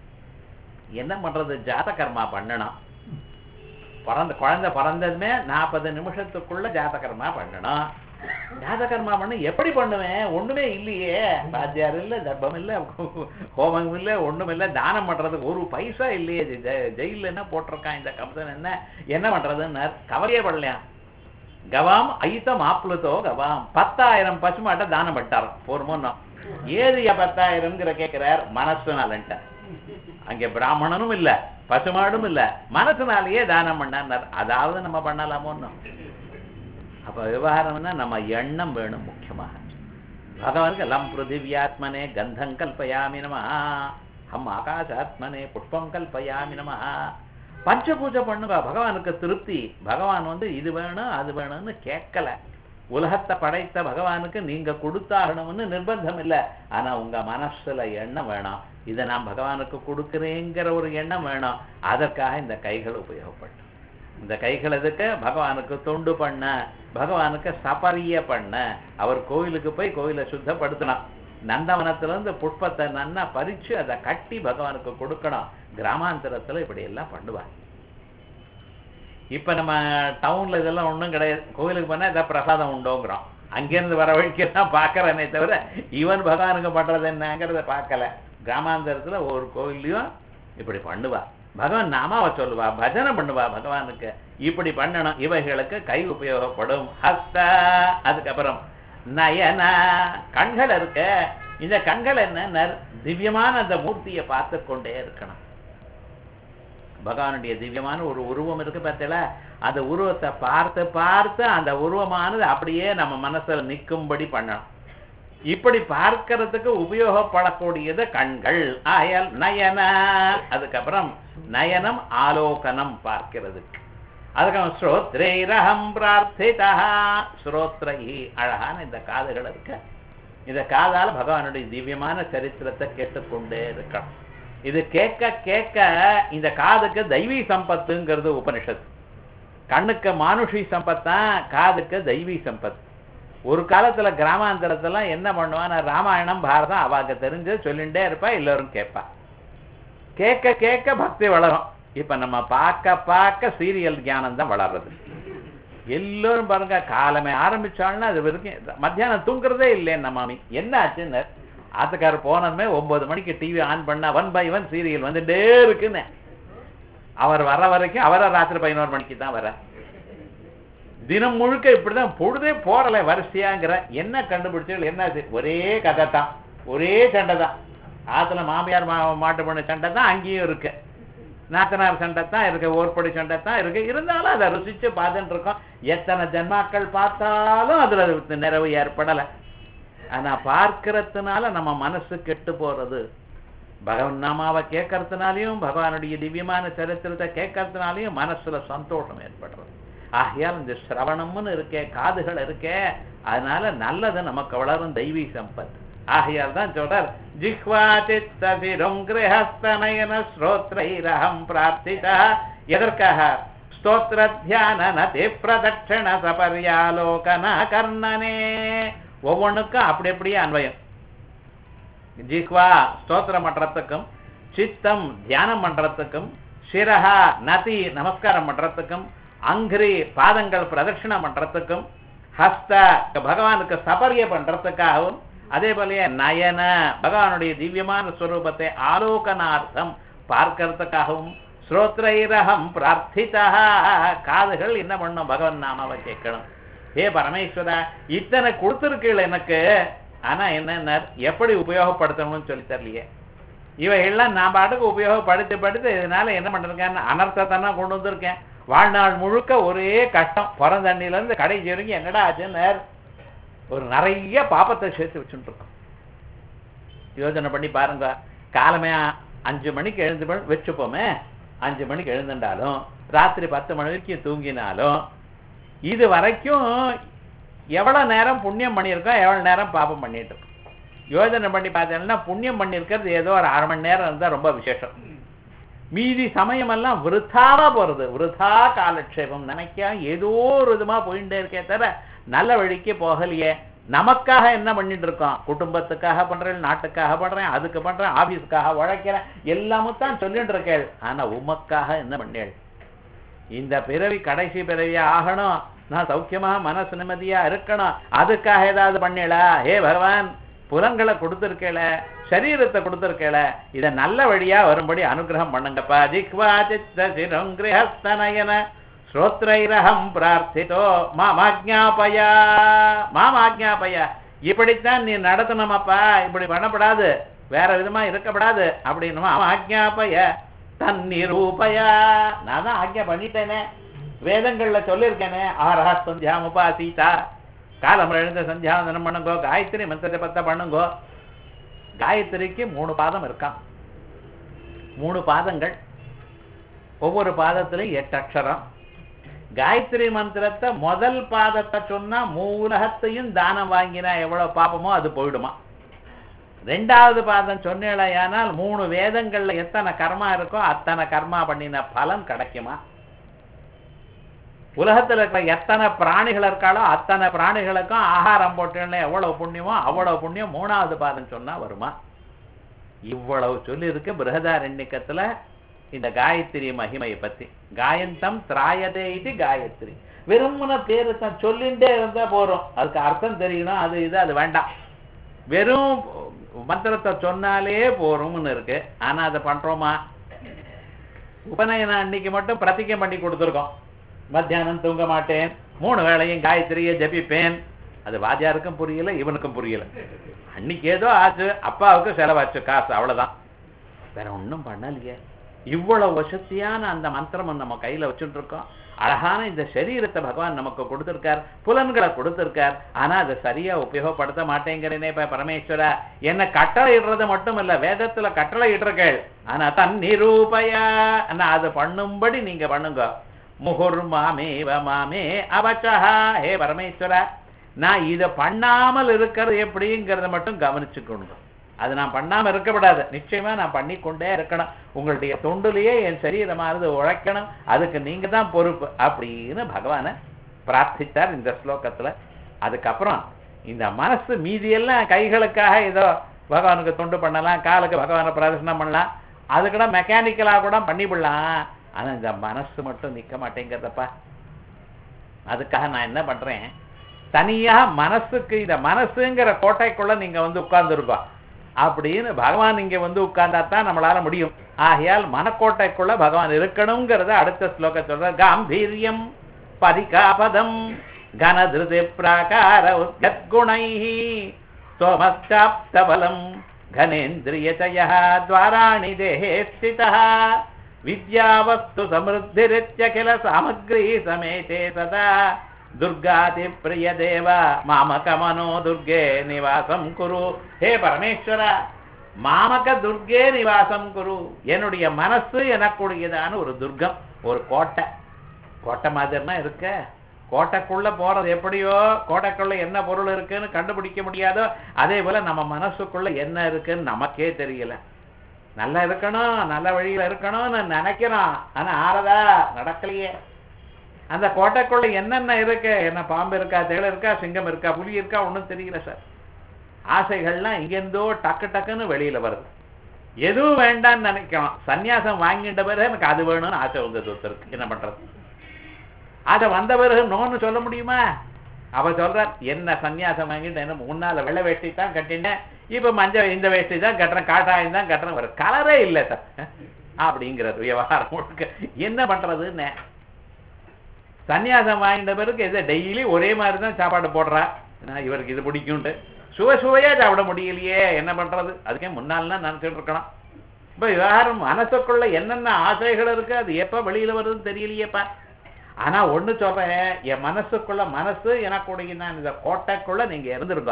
என்ன பண்றது ஜாத கர்மா பண்ணணும் பிறந்த குழந்தை பிறந்ததுமே நாற்பது நிமிஷத்துக்குள்ள ஜாத கர்மா பண்ணணும் ஜாத கர்மா பண்ண எப்படி பண்ணுவேன் ஒண்ணுமே இல்லையே பாத்தியார் இல்ல தர்ப்பம் இல்ல ஹோமம் இல்ல ஒண்ணும் இல்ல தானம் பண்றதுக்கு ஒரு பைசா இல்லையே ஜெ- ஜெ- ஜெயில்ல என்ன போட்டிருக்கான் இந்த கம்சன் என்ன என்ன பண்றதுன்னு கவலையே படலையா கவாம் ஐத்த மாப்பிளத்தோ கவாம் பத்தாயிரம் பசுமாட்டை தானம் பட்டாராம் போர்மோன்னா ஏதியா பத்தாயிரம்ங்கிற கேட்கிறார் மனசுனாலன்ட்ட அங்க பிராமணனும் இல்ல பசுமாடும் இல்ல மனசுனாலேயே தானம் பண்ணார் அதாவது நம்ம பண்ணலாமோன்னு அப்ப விவகாரம்னா நம்ம எண்ணம் வேணும் முக்கியமாக பகவானுக்கு லம் பிருத்திவியாத்மனே கந்தம் கல்பயாமி நம ஹம் ஆகாசாத்மனே புஷ்பம் கல்பயாமி நம பஞ்சபூஜை பண்ணுங்க பகவானுக்கு திருப்தி பகவான் வந்து இது வேணும் அது வேணும்னு கேட்கல உலகத்தை படைத்த பகவானுக்கு நீங்க கொடுத்தாகணும்னு நிர்பந்தம் இல்லை ஆனா உங்க மனசுல எண்ணம் வேணும் இதை நான் பகவானுக்கு கொடுக்கிறேங்கிற ஒரு எண்ணம் வேணும் அதற்காக இந்த கைகள் உபயோகப்படும் இந்த கைகள் எதுக்கு பகவானுக்கு தொண்டு பண்ண பகவானுக்கு சபரிய பண்ண அவர் கோயிலுக்கு போய் கோயிலை சுத்தப்படுத்தணும் நந்தவனத்துல இருந்து புஷ்பத்தை நன்னா பறிச்சு அதை கட்டி பகவானுக்கு கொடுக்கணும் கிராமாந்தரத்துல இப்படி எல்லாம் பண்ணுவாங்க இப்ப நம்ம டவுன்ல இதெல்லாம் ஒண்ணும் கிடையாது கோயிலுக்கு போனா ஏதாவது பிரசாதம் உண்டோங்கிறோம் அங்கிருந்து வர வழிக்கெல்லாம் பார்க்கறனே தவிர இவன் பகவானுக்கு பண்றது என்னங்கிறத பார்க்கல கிராமாந்தரத்துல ஒரு கோயில்லையும் இப்படி பண்ணுவா பகவான் நாமாவை சொல்லுவா பஜனை பண்ணுவா பகவானுக்கு இப்படி பண்ணணும் இவைகளுக்கு கை உபயோகப்படும் ஹஸ்த அதுக்கப்புறம் நயன கண்கள் இருக்க இந்த கண்கள் என்ன திவ்யமான அந்த மூர்த்தியை பார்த்து கொண்டே இருக்கணும் பகவானுடைய திவ்யமான ஒரு உருவம் இருக்கு பார்த்தல அந்த உருவத்தை பார்த்து பார்த்து அந்த உருவமானது அப்படியே நம்ம மனசுல நிற்கும்படி பண்ணணும் இப்படி பார்க்கறதுக்கு உபயோகப்படக்கூடியது கண்கள் ஆயல் நயன அதுக்கப்புறம் நயனம் ஆலோகனம் பார்க்கிறதுக்கு அதுக்கப்புறம் ஸ்ரோத்ரேரகம் பிரார்த்திதா ஸ்ரோத்ரை அழகான இந்த காதுகள் இருக்க இந்த காதால பகவானுடைய திவ்யமான சரித்திரத்தை கேட்டுக்கொண்டே இருக்கணும் இது கேட்க கேட்க இந்த காதுக்கு தெய்வீ சம்பத்துங்கிறது உபனிஷத்து கண்ணுக்கு மானுஷி சம்பத்தான் காதுக்கு தெய்வீ சம்பத் ஒரு காலத்துல கிராமாந்தரத்துல என்ன பண்ணுவான் ராமாயணம் பாரதம் அவாக்கு தெரிஞ்சு சொல்லிட்டே இருப்பா எல்லாரும் கேட்பா கேட்க கேட்க பக்தி வளரும் இப்ப நம்ம பார்க்க பார்க்க சீரியல் ஞானம் தான் வளர்றது எல்லோரும் பாருங்க காலமே ஆரம்பிச்சாலும் அது வரைக்கும் மத்தியானம் தூங்குறதே இல்லைன்னு மாமி என்ன ஆச்சுன்னு ஆத்துக்காரர் போனதுமே ஒன்பது மணிக்கு டிவி ஆன் பண்ணா ஒன் பை ஒன் சீரியல் வந்துட்டே இருக்குன்னு அவர் வர வரைக்கும் அவரை ராத்திரி பதினோரு மணிக்கு தான் வர தினம் முழுக்க இப்படிதான் பொழுதே போறல வரிசையாங்கிற என்ன கண்டுபிடிச்சது என்ன ஆச்சு? ஒரே கதை தான் ஒரே சண்டை தான் ஆத்துல மாமியார் மா மாட்டு பண்ண சண்டை தான் அங்கேயும் இருக்கு நாத்தனார் சண்டை தான் இருக்கு ஓர்படி சண்டை தான் இருக்கு இருந்தாலும் அதை ருசிச்சு பார்த்துட்டு இருக்கோம் எத்தனை ஜன்மாக்கள் பார்த்தாலும் அதுல நிறைவு ஏற்படலை ஆனா பார்க்கறதுனால நம்ம மனசு கெட்டு போறது பகவன் நாமாவை கேட்கறதுனாலையும் பகவானுடைய திவ்யமான சரித்திரத்தை கேட்கறதுனாலையும் மனசுல சந்தோஷம் ஏற்படுறது ஆகையால் இந்த சிரவணம்னு இருக்கே காதுகள் இருக்கே அதனால நல்லது நமக்கு வளரும் தெய்வீ சம்பத் ஆகையால் தான் சொல்றார் ஜிஹ்வா சித்தசிரம் கிரகஸ்தனயன ஸ்ரோத்ரைரகம் பிரார்த்திதா எதற்காக ஸ்தோத்திர தியான நதி பிரதட்சண சபர்யாலோகன கர்ணனே ஒவ்வொன்றுக்கும் அப்படி அப்படியே அன்வயம் ஜிஹ்வா ஸ்தோத்திரம் பண்றதுக்கும் சித்தம் தியானம் பண்றதுக்கும் சிரஹா நதி நமஸ்காரம் பண்றதுக்கும் அங்கிரி பாதங்கள் பிரதட்சிணம் பண்றதுக்கும் ஹஸ்த பகவானுக்கு சபரிய பண்றதுக்காகவும் அதே போலயே நயன பகவானுடைய திவ்யமான ஸ்வரூபத்தை ஆலோகனார்த்தம் பார்க்கறதுக்காகவும் ஸ்ரோத்ரைரகம் பிரார்த்திதா காதுகள் என்ன பண்ணும் பகவான் நாமாவை கேட்கணும் ஏ பரமேஸ்வரா இத்தனை கொடுத்துருக்கீள் எனக்கு ஆனா என்ன எப்படி உபயோகப்படுத்தணும்னு சொல்லி தரலையே இவைகள்லாம் நான் பாட்டுக்கு உபயோகப்படுத்தி படுத்து இதனால என்ன பண்றேன் அனர்த்தத்தை தான் கொண்டு வந்திருக்கேன் வாழ்நாள் முழுக்க ஒரே கஷ்டம் பிறந்தண்ணில இருந்து கடைசி வரைக்கும் என்னடா ஆச்சுன்னு ஒரு நிறைய பாப்பத்தை சேர்த்து வச்சுட்டு இருக்கோம் யோசனை பண்ணி பாருங்க காலமே அஞ்சு மணிக்கு எழுந்து வச்சுப்போமே அஞ்சு மணிக்கு எழுந்துட்டாலும் ராத்திரி பத்து மணி வரைக்கும் தூங்கினாலும் இது வரைக்கும் எவ்வளவு நேரம் புண்ணியம் பண்ணியிருக்கோம் எவ்வளவு நேரம் பாப்பம் பண்ணிட்டு இருக்கோம் யோஜனை பண்ணி பார்த்தீங்கன்னா புண்ணியம் பண்ணியிருக்கிறது ஏதோ ஒரு அரை மணி நேரம் இருந்தா ரொம்ப விசேஷம் மீதி சமயமெல்லாம் விருத்தாவா போறது விருத்தா காலட்சேபம் நினைக்க ஏதோ ஒரு விதமா போயிட்டே இருக்கே தவிர நல்ல வழிக்கு போகலையே நமக்காக என்ன பண்ணிட்டு இருக்கோம் குடும்பத்துக்காக பண்றேன் நாட்டுக்காக பண்றேன் அதுக்கு பண்றேன் ஆபீஸுக்காக உழைக்கிறேன் எல்லாமும் தான் சொல்லிட்டு இருக்கேள் ஆனா உமக்காக என்ன பண்ணேள் இந்த பிறவி கடைசி பிறவியா ஆகணும் நான் சௌக்கியமா மனசு நிம்மதியா இருக்கணும் அதுக்காக ஏதாவது பண்ணல ஹே பகவான் புலன்களை கொடுத்துருக்கேள சரீரத்தை கொடுத்துருக்கேள இத நல்ல வழியா வரும்படி அனுகிரகம் பண்ணுங்கப்பா ஜிக்வா சித்த சிரம் கிரகஸ்தனயன ஸ்ரோத்ரைரகம் பிரார்த்திதோ மாமாஜ்ஞாபயா மாமாஜ்ஞாபயா இப்படித்தான் நீ நடத்தணுமப்பா இப்படி பண்ணப்படாது வேற விதமா இருக்கப்படாது அப்படின்னு மாமாஜ்ஞாபய தன் நிரூபயா நான் தான் ஆக்ஞா பண்ணிட்டேனே வேதங்கள்ல சொல்லியிருக்கேனே ஆரா சந்தியாம் உபாசீதா காலம் எழுந்த சந்தியாவந்தனம் பண்ணுங்கோ காயத்ரி மந்திரத்தை பத்த பண்ணுங்கோ காயத்ரிக்கு மூணு பாதம் இருக்கான் மூணு பாதங்கள் ஒவ்வொரு பாதத்திலையும் எட்டு அக்ஷரம் காயத்ரி மந்திரத்தை முதல் பாதத்தை சொன்னா மூலகத்தையும் தானம் வாங்கினா எவ்வளவு பாப்பமோ அது போயிடுமா ரெண்டாவது பாதம் சொன்னேலையானால் மூணு வேதங்கள்ல எத்தனை கர்மா இருக்கோ அத்தனை கர்மா பண்ணின பலன் கிடைக்குமா உலகத்துல இருக்கிற எத்தனை பிராணிகள் இருக்காளோ அத்தனை பிராணிகளுக்கும் ஆகாரம் போட்டேன்னா எவ்வளவு புண்ணியமோ அவ்வளவு புண்ணியம் மூணாவது பாதம் சொன்னா வருமா இவ்வளவு சொல்லி இருக்கு பிருகதாரண்யக்கத்துல இந்த காயத்ரி மகிமையை பத்தி காயந்தம் திராயதே இது காயத்ரி வெறுமன பேரு தான் சொல்லிண்டே இருந்தா போறோம் அதுக்கு அர்த்தம் தெரியணும் அது இது அது வேண்டாம் வெறும் மந்திரத்தை சொன்னாலே போறோம்னு இருக்கு ஆனா அதை பண்றோமா உபநயனம் அன்னைக்கு மட்டும் பிரதிக்கம் பண்ணி கொடுத்துருக்கோம் மத்தியானம் தூங்க மாட்டேன் மூணு வேளையும் காயத்ரியை ஜபிப்பேன் அது வாத்தியாருக்கும் புரியல இவனுக்கும் புரியல அன்னைக்கு ஏதோ ஆச்சு அப்பாவுக்கு செலவாச்சு காசு அவ்வளவுதான் வேற ஒண்ணும் பண்ணலையே இவ்வளவு வசதியான அந்த மந்திரம் நம்ம கையில வச்சுட்டு இருக்கோம் அழகான இந்த சரீரத்தை பகவான் நமக்கு கொடுத்திருக்கார் புலன்களை கொடுத்திருக்கார் ஆனா அதை சரியா உபயோகப்படுத்த மாட்டேங்கிறேனே இப்ப பரமேஸ்வரா என்ன கட்டளை இடுறது மட்டும் இல்ல வேதத்துல கட்டளை இடுறீர்கள் ஆனா தன் நிரூபயா அதை பண்ணும்படி நீங்க பண்ணுங்க முகுர் மாமேவ மாமே அவச்சஹா ஹே பரமேஸ்வரா நான் இதை பண்ணாமல் இருக்கிறது எப்படிங்கிறத மட்டும் கவனிச்சுக்கணும் அது நான் பண்ணாம இருக்கக்கூடாது நிச்சயமா நான் பண்ணிக்கொண்டே இருக்கணும் உங்களுடைய தொண்டுலயே என் சரீரமானது உழைக்கணும் அதுக்கு நீங்க தான் பொறுப்பு அப்படின்னு பகவானை பிரார்த்தித்தார் இந்த ஸ்லோகத்துல அதுக்கப்புறம் இந்த மனசு மீதியெல்லாம் கைகளுக்காக ஏதோ பகவானுக்கு தொண்டு பண்ணலாம் காலுக்கு பகவானை பிரதர்சனம் பண்ணலாம் அது கூட மெக்கானிக்கலா கூட பண்ணிவிடலாம் ஆனா இந்த மனசு மட்டும் நிக்க மாட்டேங்கிறதப்பா அதுக்காக நான் என்ன பண்றேன் தனியா மனசுக்கு இந்த மனசுங்கிற கோட்டைக்குள்ள நீங்க வந்து உட்கார்ந்துருக்கோம் அப்படின்னு பகவான் இங்க வந்து உட்கார்ந்தா தான் நம்மளால முடியும் ஆகையால் மனக்கோட்டைக்குள்ள பகவான் இருக்கணுங்கிறத அடுத்த ஸ்லோக சொல்ற காம்பீரியம் பதிகாபதம் கனதிருதி பிராகார உத்குணை சோமஸ்டாப்தபலம் கனேந்திரியச்சய துவாராணி தேகே ஸ்திதः வித்யாவஸ்து சமிருத்திரித்யகில சாமக்ரீ சமேதே சதா துர்காதி பிரிய தேவ மாமகமனோ துர்கே நிவாசம் குரு ஹே பரமேஸ்வர மாமக துர்கே நிவாசம் குரு என்னுடைய மனசு எனக்குடையதான ஒரு துர்க்கம் ஒரு கோட்டை கோட்டை மாதிரினா இருக்க கோட்டைக்குள்ள போறது எப்படியோ கோட்டைக்குள்ள என்ன பொருள் இருக்குன்னு கண்டுபிடிக்க முடியாதோ அதே போல நம்ம மனசுக்குள்ள என்ன இருக்குன்னு நமக்கே தெரியல நல்லா இருக்கணும் நல்ல வழியில இருக்கணும்னு நினைக்கிறோம் ஆனா ஆறதா நடக்கலையே அந்த கோட்டைக்குள்ள என்னென்ன இருக்கு என்ன பாம்பு இருக்கா தேள இருக்கா சிங்கம் இருக்கா புலி இருக்கா ஒண்ணும் தெரியல சார் ஆசைகள்லாம் இங்கேருந்தோ டக்கு டக்குன்னு வெளியில வருது எதுவும் வேண்டாம்னு நினைக்கிறோம் சன்னியாசம் வாங்கிட்ட பிறகு எனக்கு அது வேணும்னு ஆசை வந்தது ஒருத்தருக்கு என்ன பண்றது அதை வந்த பிறகு நோன்னு சொல்ல முடியுமா அவ சொல்ற என்ன சன்னியாசம் வாங்கிட்டு என்ன முன்னால வெள்ளை வேஷ்டி தான் கட்டினேன் இப்ப மஞ்சள் இந்த வேஷ்டி தான் கட்டுறேன் காட்டாயம் தான் கட்டுறேன் ஒரு கலரே இல்லை சார் அப்படிங்கிறது விவகாரம் முழுக்க என்ன பண்றதுன்னு சன்னியாசம் வாங்கிட்ட பிறகு எதை டெய்லி ஒரே மாதிரி தான் சாப்பாடு போடுறா நான் இவருக்கு இது பிடிக்கும்ட்டு சுவை சுவையா சாப்பிட முடியலையே என்ன பண்றது அதுக்கே முன்னால்னா நினைச்சிட்டு இருக்கணும் இப்ப விவகாரம் மனசுக்குள்ள என்னென்ன ஆசைகள் இருக்கு அது எப்ப வெளியில வருதுன்னு தெரியலையேப்பா ஆனா ஒண்ணு சொல்றேன் என் மனசுக்குள்ள மனசு எனக்குடைய நான் இந்த கோட்டைக்குள்ள நீங்க இருந்திருக்கா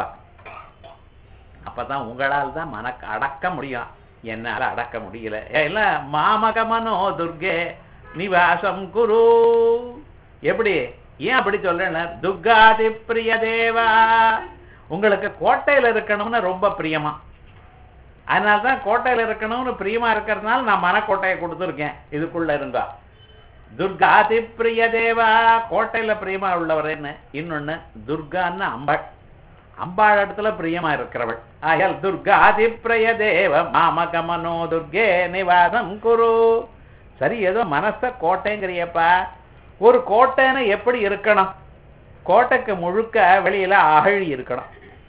அப்பதான் உங்களால் தான் மனக்க அடக்க முடியும் என்னால அடக்க முடியல இல்ல மாமகமனோ துர்கே நிவாசம் குரு எப்படி ஏன் அப்படி சொல்றேன் துர்காதி பிரிய தேவா உங்களுக்கு கோட்டையில இருக்கணும்னு ரொம்ப பிரியமா அதனால தான் கோட்டையில இருக்கணும்னு பிரியமா இருக்கிறதுனால நான் மனக்கோட்டையை கொடுத்துருக்கேன் இதுக்குள்ள இருந்தா துர்காதி பிரிய தேவா கோட்டையில பிரியமா உள்ளவரேன்னு இன்னொன்னு துர்கான்னு அம்பாள் அம்பாள் இடத்துல பிரியமா இருக்கிறவள் ஆயல் துர்காதி பிரிய தேவ மாமக மனோ துர்கே நிவாசம் குரு சரி ஏதோ மனச கோட்டைங்கிறியப்பா ஒரு கோட்டைன்னு எப்படி இருக்கணும் கோட்டைக்கு முழுக்க வெளியில அகழி இருக்கணும்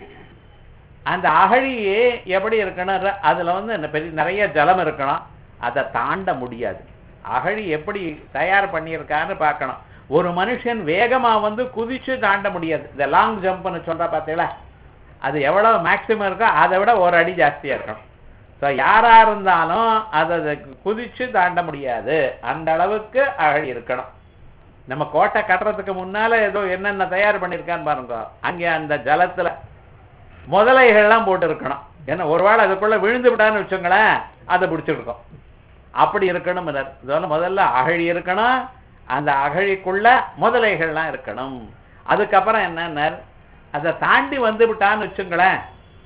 அந்த அகழி எப்படி இருக்கணும் அதுல வந்து என்ன பெரிய நிறைய ஜலம் இருக்கணும் அதை தாண்ட முடியாது அகழி எப்படி தயார் பண்ணியிருக்கான்னு பார்க்கணும் ஒரு மனுஷன் வேகமா வந்து குதிச்சு தாண்ட முடியாது இந்த லாங் ஜம்ப்னு சொல்ற பார்த்தீங்களா அது எவ்வளவு மேக்சிமம் இருக்கோ அதை விட ஒரு அடி ஜாஸ்தியா இருக்கணும் ஸோ யாரா இருந்தாலும் அதை குதிச்சு தாண்ட முடியாது அந்த அளவுக்கு அகழி இருக்கணும் நம்ம கோட்டை கட்டுறதுக்கு முன்னால ஏதோ என்னென்ன தயார் பண்ணியிருக்கான்னு பாருங்க அங்கே அந்த ஜலத்துல முதலைகள்லாம் போட்டு இருக்கணும் ஏன்னா ஒரு வேளை அதுக்குள்ள விழுந்து விட்டான்னு வச்சுங்களேன் அதை பிடிச்சிருக்கோம் அப்படி இருக்கணும் இதோட முதல்ல அகழி இருக்கணும் அந்த அகழிக்குள்ள முதலைகள்லாம் இருக்கணும் அதுக்கப்புறம் என்னன்னா அதை தாண்டி வந்து விட்டான்னு வச்சுங்களேன்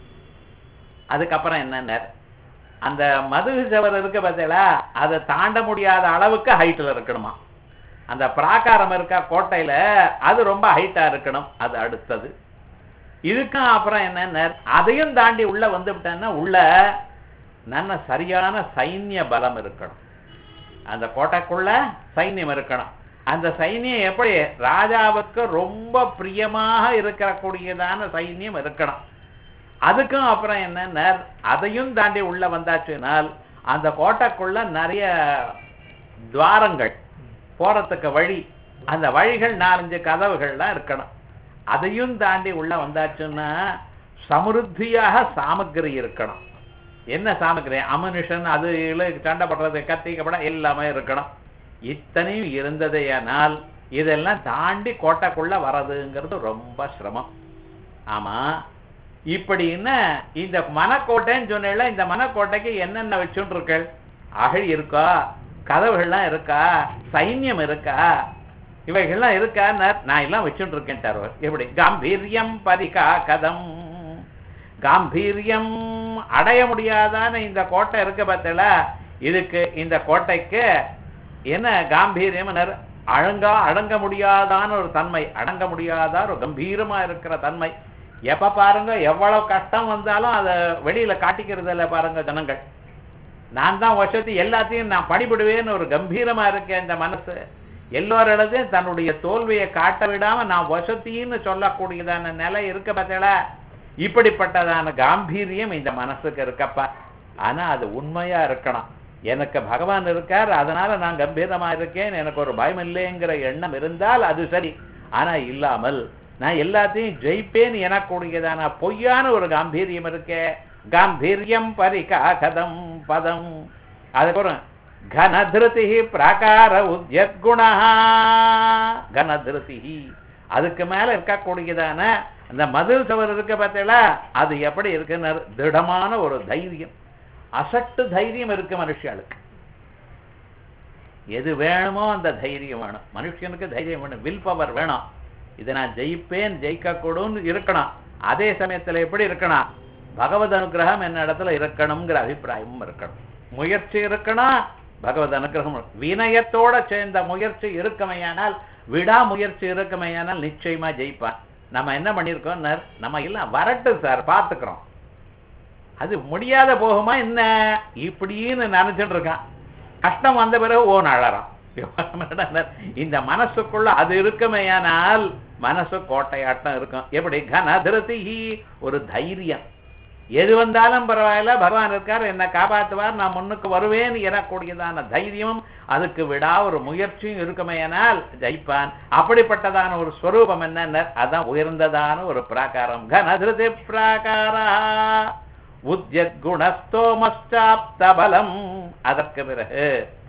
அதுக்கப்புறம் என்னன்னா அந்த மதுகு சவர் இருக்கு பார்த்தீங்களா அதை தாண்ட முடியாத அளவுக்கு ஹைட்டில் இருக்கணுமா அந்த பிராகாரம் இருக்கா கோட்டையில அது ரொம்ப ஹைட்டா இருக்கணும் அது அடுத்தது இதுக்கும் அப்புறம் என்ன அதையும் தாண்டி உள்ள வந்து விட்டேன்னா உள்ள நல்ல சரியான சைன்ய பலம் இருக்கணும் அந்த கோட்டைக்குள்ள சைன்யம் இருக்கணும் அந்த சைன்யம் எப்படி ராஜாவுக்கு ரொம்ப பிரியமாக இருக்கக்கூடியதான சைன்யம் இருக்கணும் அதுக்கும் அப்புறம் என்ன அதையும் தாண்டி உள்ள வந்தாச்சுனால் அந்த கோட்டைக்குள்ள நிறைய துவாரங்கள் போறதுக்கு வழி அந்த வழிகள் நாலஞ்சு கதவுகள்லாம் இருக்கணும் அதையும் தாண்டி உள்ள வந்தாச்சுன்னா சமிருத்தியாக சாமக்கிரி இருக்கணும் என்ன சாமக்கிரி அமனுஷன் அது சண்டை படுறது கத்திக்கப்பட எல்லாமே இருக்கணும் இத்தனையும் இருந்ததையானால் இதெல்லாம் தாண்டி கோட்டைக்குள்ள வர்றதுங்கிறது ரொம்ப சிரமம் ஆமா இப்படின்னு இந்த மனக்கோட்டைன்னு சொன்ன இந்த மனக்கோட்டைக்கு என்னென்ன வச்சுட்டு இருக்கள் அகழி இருக்கா கதவுகள்லாம் இருக்கா சைன்யம் இருக்கா இவைகள்லாம் இருக்கா நான் எல்லாம் வச்சுட்டு இருக்கேன் தருவர் எப்படி காம்பீரியம் பரிகா கதம் காம்பீரியம் அடைய முடியாதான இந்த கோட்டை இருக்கு பார்த்தல இதுக்கு இந்த கோட்டைக்கு என்ன காம்பீரியம் அழங்கா அடங்க முடியாதான ஒரு தன்மை அடங்க முடியாத ஒரு கம்பீரமா இருக்கிற தன்மை எப்ப பாருங்க எவ்வளவு கஷ்டம் வந்தாலும் அதை வெளியில காட்டிக்கிறது இல்லை பாருங்க ஜனங்கள் நான் தான் வருஷத்து எல்லாத்தையும் நான் படிபடுவேன்னு ஒரு கம்பீரமா இருக்கேன் இந்த மனசு எல்லோரிடத்தையும் தன்னுடைய தோல்வியை காட்ட விடாம நான் வசத்தின்னு சொல்லக்கூடியதான நிலை இருக்க பார்த்தல இப்படிப்பட்டதான காம்பீரியம் இந்த மனசுக்கு இருக்கப்பா ஆனா அது உண்மையா இருக்கணும் எனக்கு பகவான் இருக்கார் அதனால நான் கம்பீரமா இருக்கேன் எனக்கு ஒரு பயம் இல்லைங்கிற எண்ணம் இருந்தால் அது சரி ஆனா இல்லாமல் நான் எல்லாத்தையும் ஜெயிப்பேன் எனக்கூடியதான பொய்யான ஒரு காம்பீரியம் இருக்கே காம்பீரியம் பரிகாகதம் பதம் அதுக்கப்புறம் கனதிருதி பிராகார உத்யத்குணா கனதிருதி அதுக்கு மேல இருக்கக்கூடியதான அந்த மதில் சவர் இருக்க பார்த்தீங்களா அது எப்படி இருக்குன்னு திடமான ஒரு தைரியம் அசட்டு தைரியம் இருக்கு மனுஷியாளுக்கு எது வேணுமோ அந்த தைரியம் வேணும் மனுஷனுக்கு தைரியம் வேணும் வில் பவர் வேணும் இதை நான் ஜெயிப்பேன் ஜெயிக்கக்கூடும்னு இருக்கணும் அதே சமயத்துல எப்படி இருக்கணும் பகவத் அனுகிரகம் என்ன இடத்துல இருக்கணுங்கிற அபிப்பிராயமும் இருக்கணும் முயற்சி இருக்கணும் பகவத் அனுகிரகம் இருக்கணும். வினயத்தோட சேர்ந்த முயற்சி இருக்குமையானால் விடா முயற்சி இருக்குமையானால் நிச்சயமா ஜெயிப்பான் நம்ம என்ன பண்ணியிருக்கோம் நர், நம்ம இல்ல வரட்டும் சார் பார்த்துக்கிறோம் அது முடியாத போகுமா என்ன இப்படின்னு நினைச்சிட்டு இருக்கான் கஷ்டம் வந்த பிறகு ஓ அழறான் இந்த மனசுக்குள்ள அது இருக்குமேயானால் மனசு கோட்டையாட்டம் இருக்கும் எப்படி கனதிருதி ஒரு தைரியம் எது வந்தாலும் பரவாயில்ல பகவான் இருக்கார் என்னை காப்பாத்துவார் நான் முன்னுக்கு வருவேன் எனக்கூடியதான தைரியமும் அதுக்கு விடா ஒரு முயற்சியும் இருக்குமேயானால் ஜெயிப்பான் அப்படிப்பட்டதான ஒரு ஸ்வரூபம் என்ன அதான் உயர்ந்ததான ஒரு பிராகாரம் கனதிருதி பிராகாரா உத்யத் குணஸ்தோமஸ்டாப்த பலம் அதற்கு பிறகு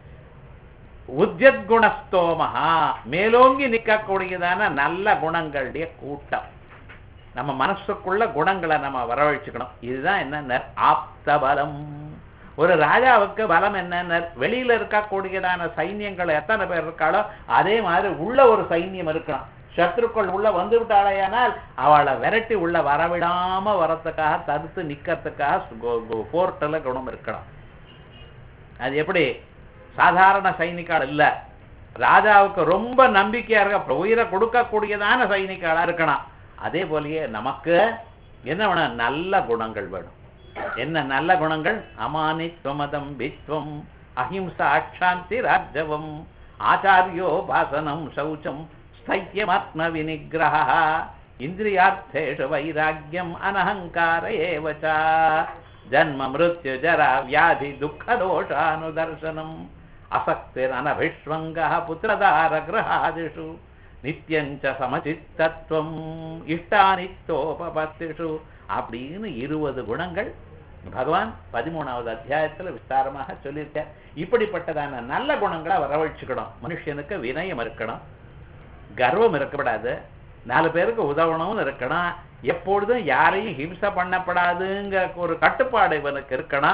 உத்யத் குணஸ்தோமஹா மேலோங்கி நிற்கக்கூடியதான நல்ல குணங்களுடைய கூட்டம் நம்ம மனசுக்குள்ள குணங்களை நம்ம வரவழைச்சுக்கணும் இதுதான் என்ன ஆப்த பலம் ஒரு ராஜாவுக்கு பலம் என்ன வெளியில இருக்கக்கூடியதான சைன்யங்கள் எத்தனை பேர் இருக்காளோ அதே மாதிரி உள்ள ஒரு சைன்யம் இருக்கணும் சத்ருக்கள் உள்ள வந்து விட்டாலேயானால் அவளை விரட்டி உள்ள வரவிடாம வரத்துக்காக தடுத்து நிக்கிறதுக்காக போர்ட்டில் குணம் இருக்கணும் அது எப்படி சாதாரண சைனிக்காள் இல்ல ராஜாவுக்கு ரொம்ப நம்பிக்கையா இருக்க உயிரை கொடுக்கக்கூடியதான சைனிக்காளா இருக்கணும் அதே போலயே நமக்கு என்ன வேணும் நல்ல குணங்கள் வேணும் என்ன நல்ல குணங்கள் அமானித்வமதம் பித்வம் அஹிம்சா சாந்தி ராஜவம் ஆச்சாரியோ பாசனம் சௌச்சம் ஸ்தைத்தியமாத்ம வினிகிரக இந்திரியார்த்தேஷு வைராக்கியம் அனஹங்கார ஏவச்ச ஜன்ம மிருத்யு ஜரா வியாதி துக்க தோஷானுதர்சனம் அசக்திரனபிஷ்வங்க புத்திரதார கிரகாதிஷு நித்தியஞ்ச சமச்சித்தத்துவம் இஷ்டானித்தோபபத்திஷு அப்படின்னு இருபது குணங்கள் பகவான் பதிமூணாவது அத்தியாயத்துல விஸ்தாரமாக சொல்லியிருக்க இப்படிப்பட்டதான நல்ல குணங்களை வரவழைச்சுக்கணும் மனுஷனுக்கு வினயம் இருக்கணும் கர்வம் இருக்கக்கூடாது நாலு பேருக்கு உதவணும்னு இருக்கணும் எப்பொழுதும் யாரையும் ஹிம்சை பண்ணப்படாதுங்கிற ஒரு கட்டுப்பாடு இவனுக்கு இருக்கணும்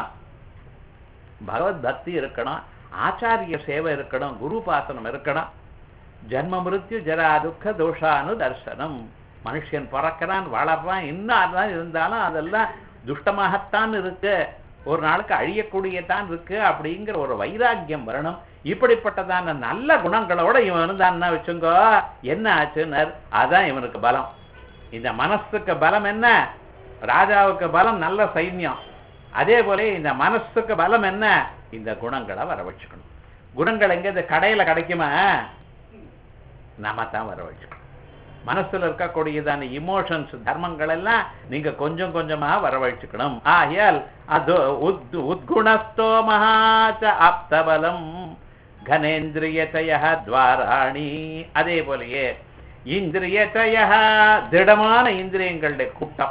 பகவத் பக்தி இருக்கணும் ஆச்சாரிய சேவை இருக்கணும் குரு பாசனம் இருக்கணும் ஜன்ம மிருத்யு ஜரா துக்க தோஷானு தர்சனம் மனுஷன் பிறக்கிறான் வளர்றான் இன்னும் அதான் இருந்தாலும் அதெல்லாம் துஷ்டமாகத்தான் இருக்கு ஒரு நாளுக்கு அழியக்கூடியதான் இருக்கு அப்படிங்கிற ஒரு வைராக்கியம் வரணும் இப்படிப்பட்டதான நல்ல குணங்களோட இவன் இருந்தான்னா வச்சுங்கோ என்ன ஆச்சுன்னர் அதான் இவனுக்கு பலம் இந்த மனசுக்கு பலம் என்ன ராஜாவுக்கு பலம் நல்ல சைன்யம் அதே போல இந்த மனசுக்கு பலம் என்ன இந்த குணங்களை வர வச்சுக்கணும் குணங்கள் எங்க இந்த கடையில கிடைக்குமா நாம தான் வர வச்சுக்கணும் மனசுல இருக்கக்கூடியதான இமோஷன்ஸ் தர்மங்கள் எல்லாம் நீங்க கொஞ்சம் கொஞ்சமா வரவழைச்சுக்கணும் ஆகையால் அது உத் உத்குணஸ்தோ மகாச்ச ஆப்தபலம் கனேந்திரியதய துவாராணி அதே போலயே இந்திரியதய திடமான இந்திரியங்களுடைய கூட்டம்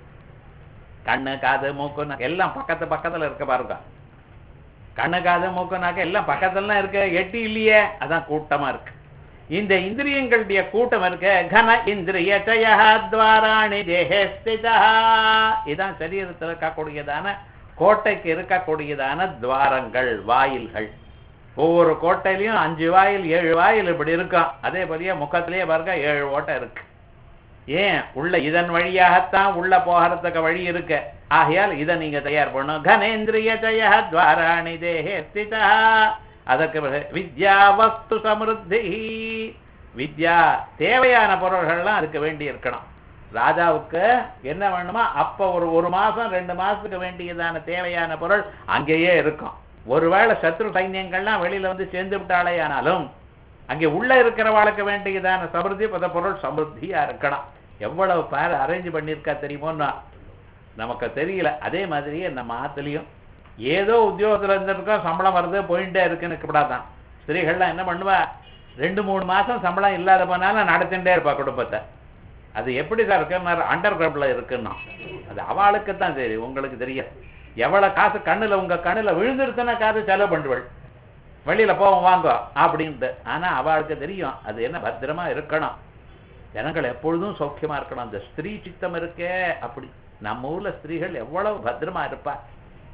கண்ணு காது மூக்கு எல்லாம் பக்கத்து பக்கத்துல இருக்க பாருங்க கண்ணு காது மூக்குனாக்க எல்லாம் பக்கத்துல இருக்க எட்டி இல்லையே அதான் கூட்டமா இருக்கு இந்த இந்திரியங்களுடைய கூட்டம் இருக்க கன இந்திரிய துவாராணி தேகஸ்திதா இதான் சரீரத்தில் இருக்கக்கூடியதான கோட்டைக்கு இருக்கக்கூடியதான துவாரங்கள் வாயில்கள் ஒவ்வொரு கோட்டையிலையும் அஞ்சு வாயில் ஏழு வாயில் இப்படி இருக்கும் அதே போலயே முகத்திலேயே பாருங்க ஏழு ஓட்டை இருக்கு ஏன் உள்ள இதன் வழியாகத்தான் உள்ள போகிறதுக்கு வழி இருக்கு ஆகையால் இதை நீங்க தயார் பண்ணணும் கனேந்திரிய ஜய துவாராணி தேகே ஸ்திதா அதற்கு பிறகு வித்யா வஸ்து சமிருத்தி வித்யா தேவையான பொருள்கள்லாம் அதுக்கு வேண்டி இருக்கணும் ராஜாவுக்கு என்ன வேணுமா அப்ப ஒரு ஒரு மாசம் ரெண்டு மாசத்துக்கு வேண்டியதான தேவையான பொருள் அங்கேயே இருக்கும் ஒருவேளை சத்ரு சைன்யங்கள்லாம் வெளியில வந்து சேர்ந்து விட்டாலே ஆனாலும் அங்கே உள்ள இருக்கிறவாளுக்கு வேண்டியதான சமிருத்தி பத பொருள் சமிருத்தியா இருக்கணும் எவ்வளவு பேர் அரேஞ்ச் பண்ணியிருக்கா தெரியுமோன்னா நமக்கு தெரியல அதே மாதிரியே நம்ம ஆத்துலயும் ஏதோ உத்தியோகத்துல இருந்திருக்கோம் சம்பளம் வருது போயிட்டே இருக்குன்னு இருக்கக்கூடாதான் ஸ்திரீகள்லாம் என்ன பண்ணுவா ரெண்டு மூணு மாசம் சம்பளம் இல்லாத போனாலும் நடத்திட்டே இருப்பா குடும்பத்தை அது எப்படி சார் இருக்கு அண்டர் கிரவுண்ட்ல இருக்குன்னா அது அவளுக்கு தான் தெரியும் உங்களுக்கு தெரியாது எவ்வளவு காசு கண்ணுல உங்க கண்ணுல விழுந்துருச்சுன்னா காசு செலவு பண்ணுவள் வெளியில போவோம் வாங்க அப்படின்ட்டு ஆனா அவளுக்கு தெரியும் அது என்ன பத்திரமா இருக்கணும் ஜனங்கள் எப்பொழுதும் சௌக்கியமா இருக்கணும் அந்த ஸ்திரீ சித்தம் இருக்கே அப்படி நம்ம ஊர்ல ஸ்திரீகள் எவ்வளவு பத்திரமா இருப்பா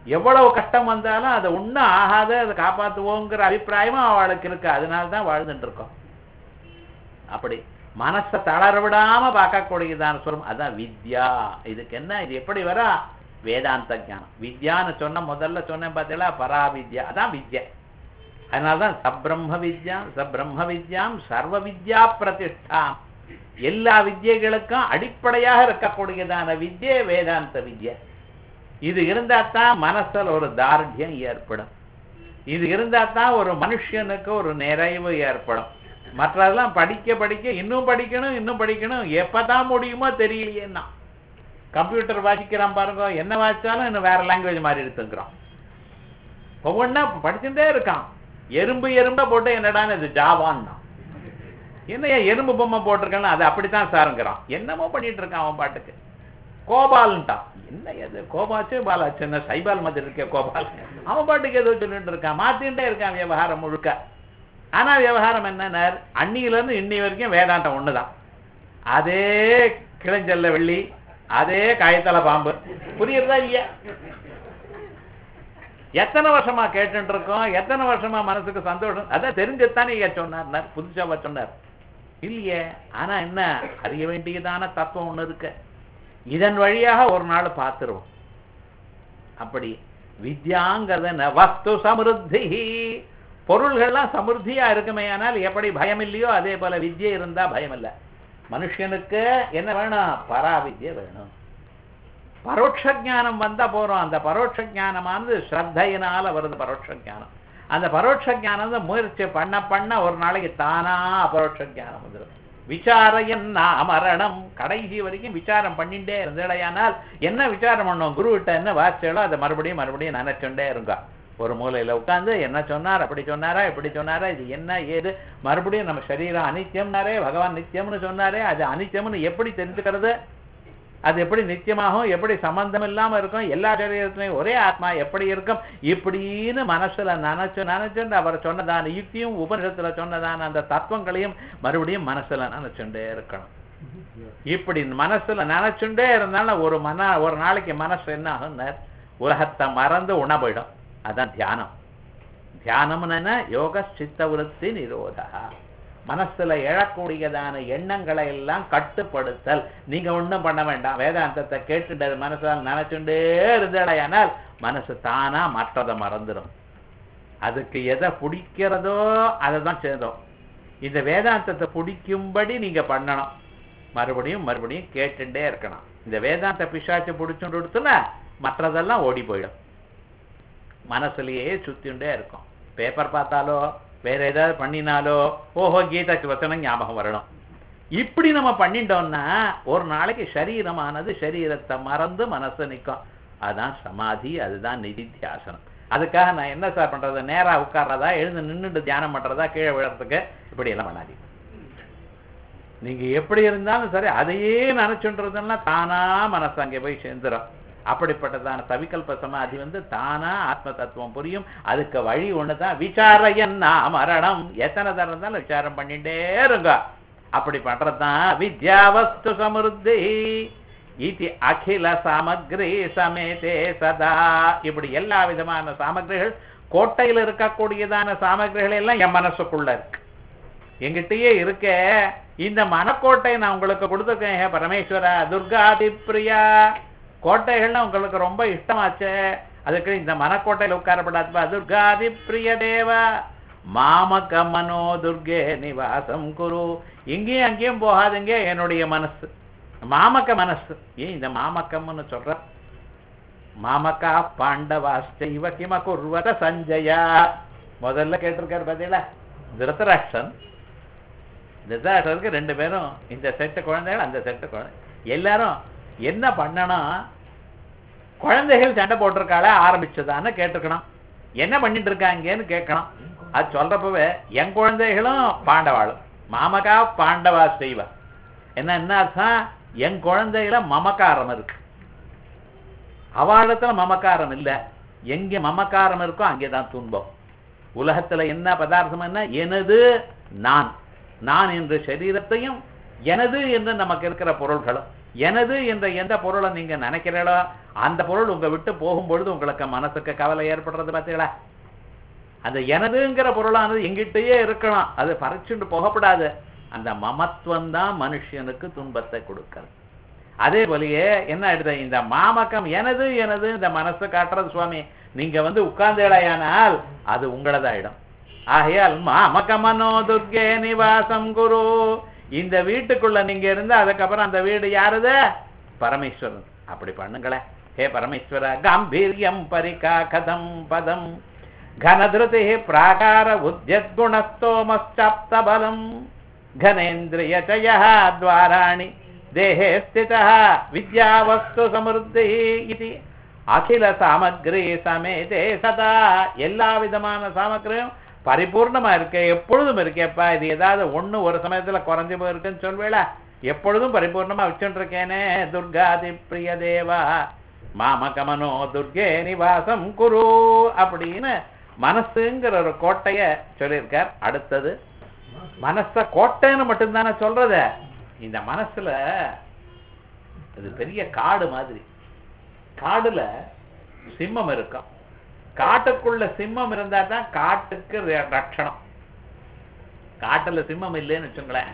எவ்வளவு கஷ்டம் வந்தாலும் அதை ஒண்ணும் ஆகாத அதை காப்பாத்துவோங்கிற அபிப்பிராயமும் அவளுக்கு இருக்கு அதனால தான் வாழ்ந்துட்டு இருக்கோம் அப்படி மனசை தளர விடாம பார்க்கக்கூடியதான சொல்லும் அதான் வித்யா இதுக்கு என்ன இது எப்படி வரா வேதாந்த ஞானம் வித்யான்னு சொன்ன முதல்ல சொன்னேன் பார்த்தீங்களா பராவித்யா அதான் வித்யா அதனால்தான் சப்ரம்ம வித்யாம் சப்ரம்ம வித்யாம் சர்வ வித்யா பிரதிஷ்டாம் எல்லா வித்யைகளுக்கும் அடிப்படையாக இருக்கக்கூடியதான வித்யை வேதாந்த வித்யா இது இருந்தா தான் மனசுல ஒரு தார்டியம் ஏற்படும் இது இருந்தா தான் ஒரு மனுஷனுக்கு ஒரு நிறைவு ஏற்படும் மற்றதெல்லாம் படிக்க படிக்க இன்னும் படிக்கணும் இன்னும் படிக்கணும் எப்பதான் முடியுமோ தெரியலையேன்னா கம்ப்யூட்டர் வாசிக்கிறான் பாருங்க என்ன வாசிச்சாலும் இன்னும் வேற லாங்குவேஜ் மாதிரி எடுத்துக்கிறோம் ஒவ்வொன்றா படிச்சுட்டே இருக்கான் எறும்பு எறும்ப போட்டு என்னடான்னு இது ஜாவான்னா என்னையா எறும்பு பொம்மை போட்டிருக்கேன்னு அது அப்படித்தான் சாருங்கிறான் என்னமோ பண்ணிட்டு இருக்கான் அவன் பாட்டுக்கு கோபால்ன்ட்டான் என்ன இது கோபாச்சு பாலாச்சு என்ன சைபால் மாதிரி இருக்கே கோபால் அவன் பாட்டுக்கு ஏதோ சொல்லிட்டு இருக்கான் மாத்தின்ட்டே இருக்கான் விவகாரம் முழுக்க ஆனா விவகாரம் என்ன அன்னியில இருந்து இன்னி வரைக்கும் வேதாந்தம் ஒண்ணுதான் அதே கிளஞ்சல்ல வெள்ளி அதே காயத்தல பாம்பு புரியுறதா இல்லையா எத்தனை வருஷமா கேட்டுட்டு இருக்கோம் எத்தனை வருஷமா மனசுக்கு சந்தோஷம் அதான் தெரிஞ்சதுதானே ஐயா சொன்னார் புதுசாவா சொன்னார் இல்லையே ஆனா என்ன அறிய வேண்டியதான தத்துவம் ஒண்ணு இருக்கு இதன் வழியாக ஒரு நாள் பார்த்துருவோம் அப்படி வித்யாங்கிறது என்ன வஸ்து சமிருத்தி பொருள்கள்லாம் சமிருத்தியா இருக்குமே ஆனால் எப்படி பயம் இல்லையோ அதே போல வித்யை இருந்தா பயம் இல்லை மனுஷனுக்கு என்ன வேணும் பராவித்யை வேணும் பரோட்ச ஞானம் வந்தா போறோம் அந்த பரோட்ச ஞானமானது ஸ்ரத்தையினால வருது பரோட்ச ஞானம் அந்த பரோட்ச ஞானம் முயற்சி பண்ண பண்ண ஒரு நாளைக்கு தானா அபரோட்ச ஞானம் வந்துடும் விசாரையன் அமரணம் கடைசி வரைக்கும் விசாரம் பண்ணிட்டே இருந்தடையானால் என்ன விசாரம் பண்ணோம் குருவிட்ட என்ன வாசிச்சாலோ அதை மறுபடியும் மறுபடியும் நினைச்சுட்டே இருங்க ஒரு மூலையில உட்கார்ந்து என்ன சொன்னார் அப்படி சொன்னாரா இப்படி சொன்னாரா இது என்ன ஏது மறுபடியும் நம்ம சரீரம் அனித்தியம்னாரே பகவான் நித்தியம்னு சொன்னாரே அது அனித்தியம்னு எப்படி தெரிஞ்சுக்கிறது அது எப்படி நித்தியமாகும் எப்படி சம்பந்தம் இல்லாம இருக்கும் எல்லா சரீரத்திலையும் ஒரே ஆத்மா எப்படி இருக்கும் இப்படின்னு மனசுல நினைச்சு நினைச்சுட்டு அவர் சொன்னதான யுக்தியும் உபனிஷத்துல சொன்னதான அந்த தத்துவங்களையும் மறுபடியும் மனசுல நினைச்சுட்டே இருக்கணும் இப்படி மனசுல நினைச்சுட்டே இருந்தாலும் ஒரு மன ஒரு நாளைக்கு மனசு என்ன ஆகும்னா உலகத்தை மறந்து உணவிடும் அதான் தியானம் தியானம்னு என்ன யோக சித்த விருத்தி நிரோதா மனசுல எழக்கூடியதான எண்ணங்களை எல்லாம் கட்டுப்படுத்தல் நீங்க ஒண்ணும் பண்ண வேண்டாம் வேதாந்தத்தை கேட்டுட்டு மனசால் நினைச்சுட்டே இருந்தால் மனசு தானா மற்றதை மறந்துடும் அதுக்கு எதை பிடிக்கிறதோ அதை தான் சேர்ந்தோம் இந்த வேதாந்தத்தை பிடிக்கும்படி நீங்க பண்ணணும் மறுபடியும் மறுபடியும் கேட்டுட்டே இருக்கணும் இந்த வேதாந்த பிசாச்சு பிடிச்சுட்டு கொடுத்துனா மற்றதெல்லாம் ஓடி போயிடும் மனசுலயே சுத்திண்டே இருக்கும் பேப்பர் பார்த்தாலோ வேற ஏதாவது பண்ணினாலோ ஓஹோ கீதாக்கு வச்சனம் ஞாபகம் வரணும் இப்படி நம்ம பண்ணிட்டோம்னா ஒரு நாளைக்கு சரீரமானது சரீரத்தை மறந்து மனசு நிற்கும் அதான் சமாதி அதுதான் நிதித்தியாசனம் அதுக்காக நான் என்ன சார் பண்றது நேரா உட்கார்றதா எழுந்து நின்றுட்டு தியானம் பண்றதா கீழே விழறதுக்கு இப்படி எல்லாம் பண்ணாதீங்க நீங்க எப்படி இருந்தாலும் சரி அதையே நினைச்சுன்றதுன்னா தானா மனசு அங்கே போய் சேர்ந்துடும் அப்படிப்பட்டதான சவிகல்ப சமாதி வந்து தானா ஆத்ம தத்துவம் புரியும் அதுக்கு வழி ஒண்ணுதான் விசாரையன்னா மரணம் எத்தனை தரம் இருந்தாலும் விசாரம் பண்ணிட்டே இருங்க அப்படி பண்றதுதான் வித்யாவஸ்து சமிருத்தி இது அகில சாமக்ரி சமேதே சதா இப்படி எல்லா விதமான சாமகிரிகள் கோட்டையில் இருக்கக்கூடியதான சாமகிரிகள் எல்லாம் என் மனசுக்குள்ள இருக்கு எங்கிட்டயே இருக்க இந்த மனக்கோட்டை நான் உங்களுக்கு கொடுத்துருக்கேன் ஹே பரமேஸ்வரா துர்காதி பிரியா கோட்டைகள்லாம் உங்களுக்கு ரொம்ப இஷ்டமாச்சே அதுக்கு இந்த மனக்கோட்டையில் உட்காரப்படாதுப்பா துர்காதி பிரிய தேவா மாமக மனோ துர்கே நிவாசம் குரு இங்கேயும் அங்கேயும் போகாதுங்க என்னுடைய மனசு மாமக்க மனசு ஏன் இந்த மாமக்கம்னு சொல்ற மாமக்கா பாண்டவாஸ்தைவ கிம குர்வத சஞ்சயா முதல்ல கேட்டிருக்காரு பார்த்தீங்களா திருத்தராஷ்டன் திருத்தராஷ்டருக்கு ரெண்டு பேரும் இந்த செட்டு குழந்தைகள் அந்த செட்டு குழந்தை எல்லாரும் என்ன பண்ணணும் குழந்தைகள் சண்டை போட்டிருக்காள ஆரம்பிச்சதான்னு கேட்டிருக்கணும் என்ன பண்ணிட்டு இருக்காங்கன்னு கேட்கணும் அது சொல்றப்பவே என் குழந்தைகளும் பாண்டவாளும் மாமகா பாண்டவா செய்வா என்ன என்ன அர்த்தம் என் குழந்தைகள மமக்காரம் இருக்கு அவளிடத்துல மமக்காரம் இல்லை எங்க மமக்காரம் இருக்கோ அங்கேதான் துன்பம் உலகத்துல என்ன பதார்த்தம் என்ன எனது நான் நான் என்ற சரீரத்தையும் எனது என்று நமக்கு இருக்கிற பொருள்களும் எனது என்ற எந்த பொருளை நீங்க நினைக்கிறீங்களோ அந்த பொருள் உங்க விட்டு போகும்பொழுது உங்களுக்கு மனசுக்கு கவலை ஏற்படுறது பார்த்தீங்களா அந்த எனதுங்கிற பொருளானது எங்கிட்டயே இருக்கணும் அது பறிச்சுட்டு போகப்படாது அந்த மமத்துவம் தான் மனுஷனுக்கு துன்பத்தை கொடுக்கிறது அதே போலயே என்ன ஆயிடுது இந்த மாமக்கம் எனது எனது இந்த மனசு காட்டுறது சுவாமி நீங்க வந்து உட்கார்ந்தேடையானால் அது உங்களதாயிடும் ஆகையால் மாமகமனோ துர்கே நிவாசம் குரு இந்த வீட்டுக்குள்ள நீங்க இருந்து அதுக்கப்புறம் அந்த வீடு யாருது பரமேஸ்வரன் அப்படி பண்ணுங்களேன் ஹே பரமேஸ்வர காம்பீரியம் பரிகா கதம் பதம் घनधृति प्राकार उद्यद्गुणस्तोमश्चाप्त बलम् घनेन्द्रियचयः द्वाराणि देहे स्थितः विद्यावस्तु समृद्धिः इति அகில சாமக்ரி சமேதே சதா எல்லா விதமான சாமக்கிரியும் பரிபூர்ணமா இருக்கு எப்பொழுதும் இருக்கேப்பா இது ஏதாவது ஒண்ணு ஒரு சமயத்துல குறைஞ்சு போயிருக்குன்னு சொல்வேளா எப்பொழுதும் பரிபூர்ணமா வச்சுட்டு இருக்கேனே துர்காதி பிரிய தேவா மாமகமனோ துர்கே நிவாசம் குரு அப்படின்னு மனசுங்கிற ஒரு கோட்டைய சொல்லியிருக்கார் அடுத்தது மனச கோட்டைன்னு மட்டும்தானே சொல்றத இந்த மனசுல இது பெரிய காடு மாதிரி காடுல சிம்மம் இருக்கும் காட்டுக்குள்ள சிம்மம் இருந்தா தான் காட்டுக்கு ர- ரட்சணம் காட்டுல சிம்மம் இல்லைன்னு வச்சுங்களேன்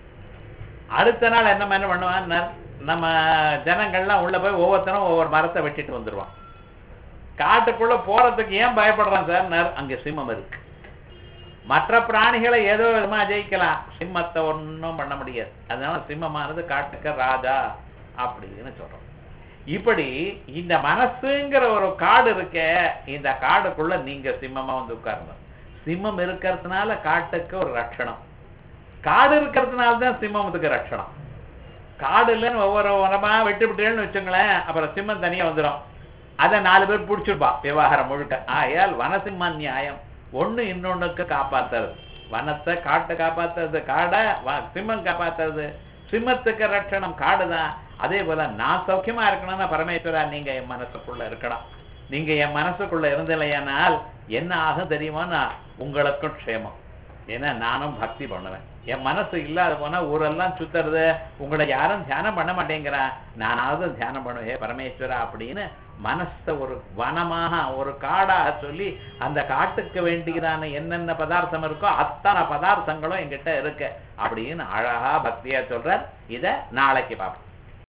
அடுத்த நாள் என்ன என்ன பண்ணுவான் ந- நம்ம ஜனங்கள்லாம் உள்ள போய் ஒவ்வொருத்தரும் ஒவ்வொரு மரத்தை வெட்டிட்டு வந்துருவான் காட்டுக்குள்ள போறதுக்கு ஏன் பயப்படுறான் சார் நர் அங்க சிம்மம் இருக்கு மற்ற பிராணிகளை ஏதோ விதமா ஜெயிக்கலாம் சிம்மத்தை ஒண்ணும் பண்ண முடியாது அதனால சிம்மமானது காட்டுக்கு ராஜா அப்படின்னு சொல்றோம் இப்படி இந்த மனசுங்கிற ஒரு காடு இருக்க இந்த காடுக்குள்ள நீங்க சிம்மமா வந்து உட்காரணும் சிம்மம் இருக்கிறதுனால காட்டுக்கு ஒரு ரட்சணம் காடு இருக்கிறதுனால தான் சிம்மத்துக்கு ரட்சணம் காடு இல்லைன்னு ஒவ்வொரு உரமா வெட்டி விட்டேன்னு வச்சுங்களேன் அப்புறம் சிம்மம் தனியா வந்துடும் அதை நாலு பேர் பிடிச்சிருப்பா விவகாரம் முழுக்க ஆயால் வனசிம்ம நியாயம் ஒண்ணு இன்னொன்னுக்கு காப்பாத்துறது வனத்தை காட்டை காப்பாத்துறது காடை வ- சிம்மம் காப்பாத்துறது சிம்மத்துக்கு ரட்சணம் காடுதான் அதே போல நான் சௌக்கியமா இருக்கணும்னா பரமேஸ்வரா நீங்க என் மனசுக்குள்ள இருக்கணும் நீங்க என் மனசுக்குள்ள இருந்தில்லையானால் என்ன ஆகும் தெரியுமானா உங்களுக்கும் க்ஷேமம் ஏன்னா நானும் பக்தி பண்ணுவேன் என் மனசு இல்லாத போனா ஊரெல்லாம் சுத்துறது உங்களை யாரும் தியானம் பண்ண மாட்டேங்கிறான் நானாவது தியானம் பண்ணுவேன் "ஹே பரமேஸ்வரா அப்படின்னு மனசை ஒரு வனமாக ஒரு காடாக சொல்லி அந்த காட்டுக்கு வேண்டியதான என்னென்ன பதார்த்தம் இருக்கோ அத்தனை பதார்த்தங்களும் என்கிட்ட இருக்கு அப்படின்னு அழகா பக்தியா சொல்றார் இத நாளைக்கு பார்ப்போம்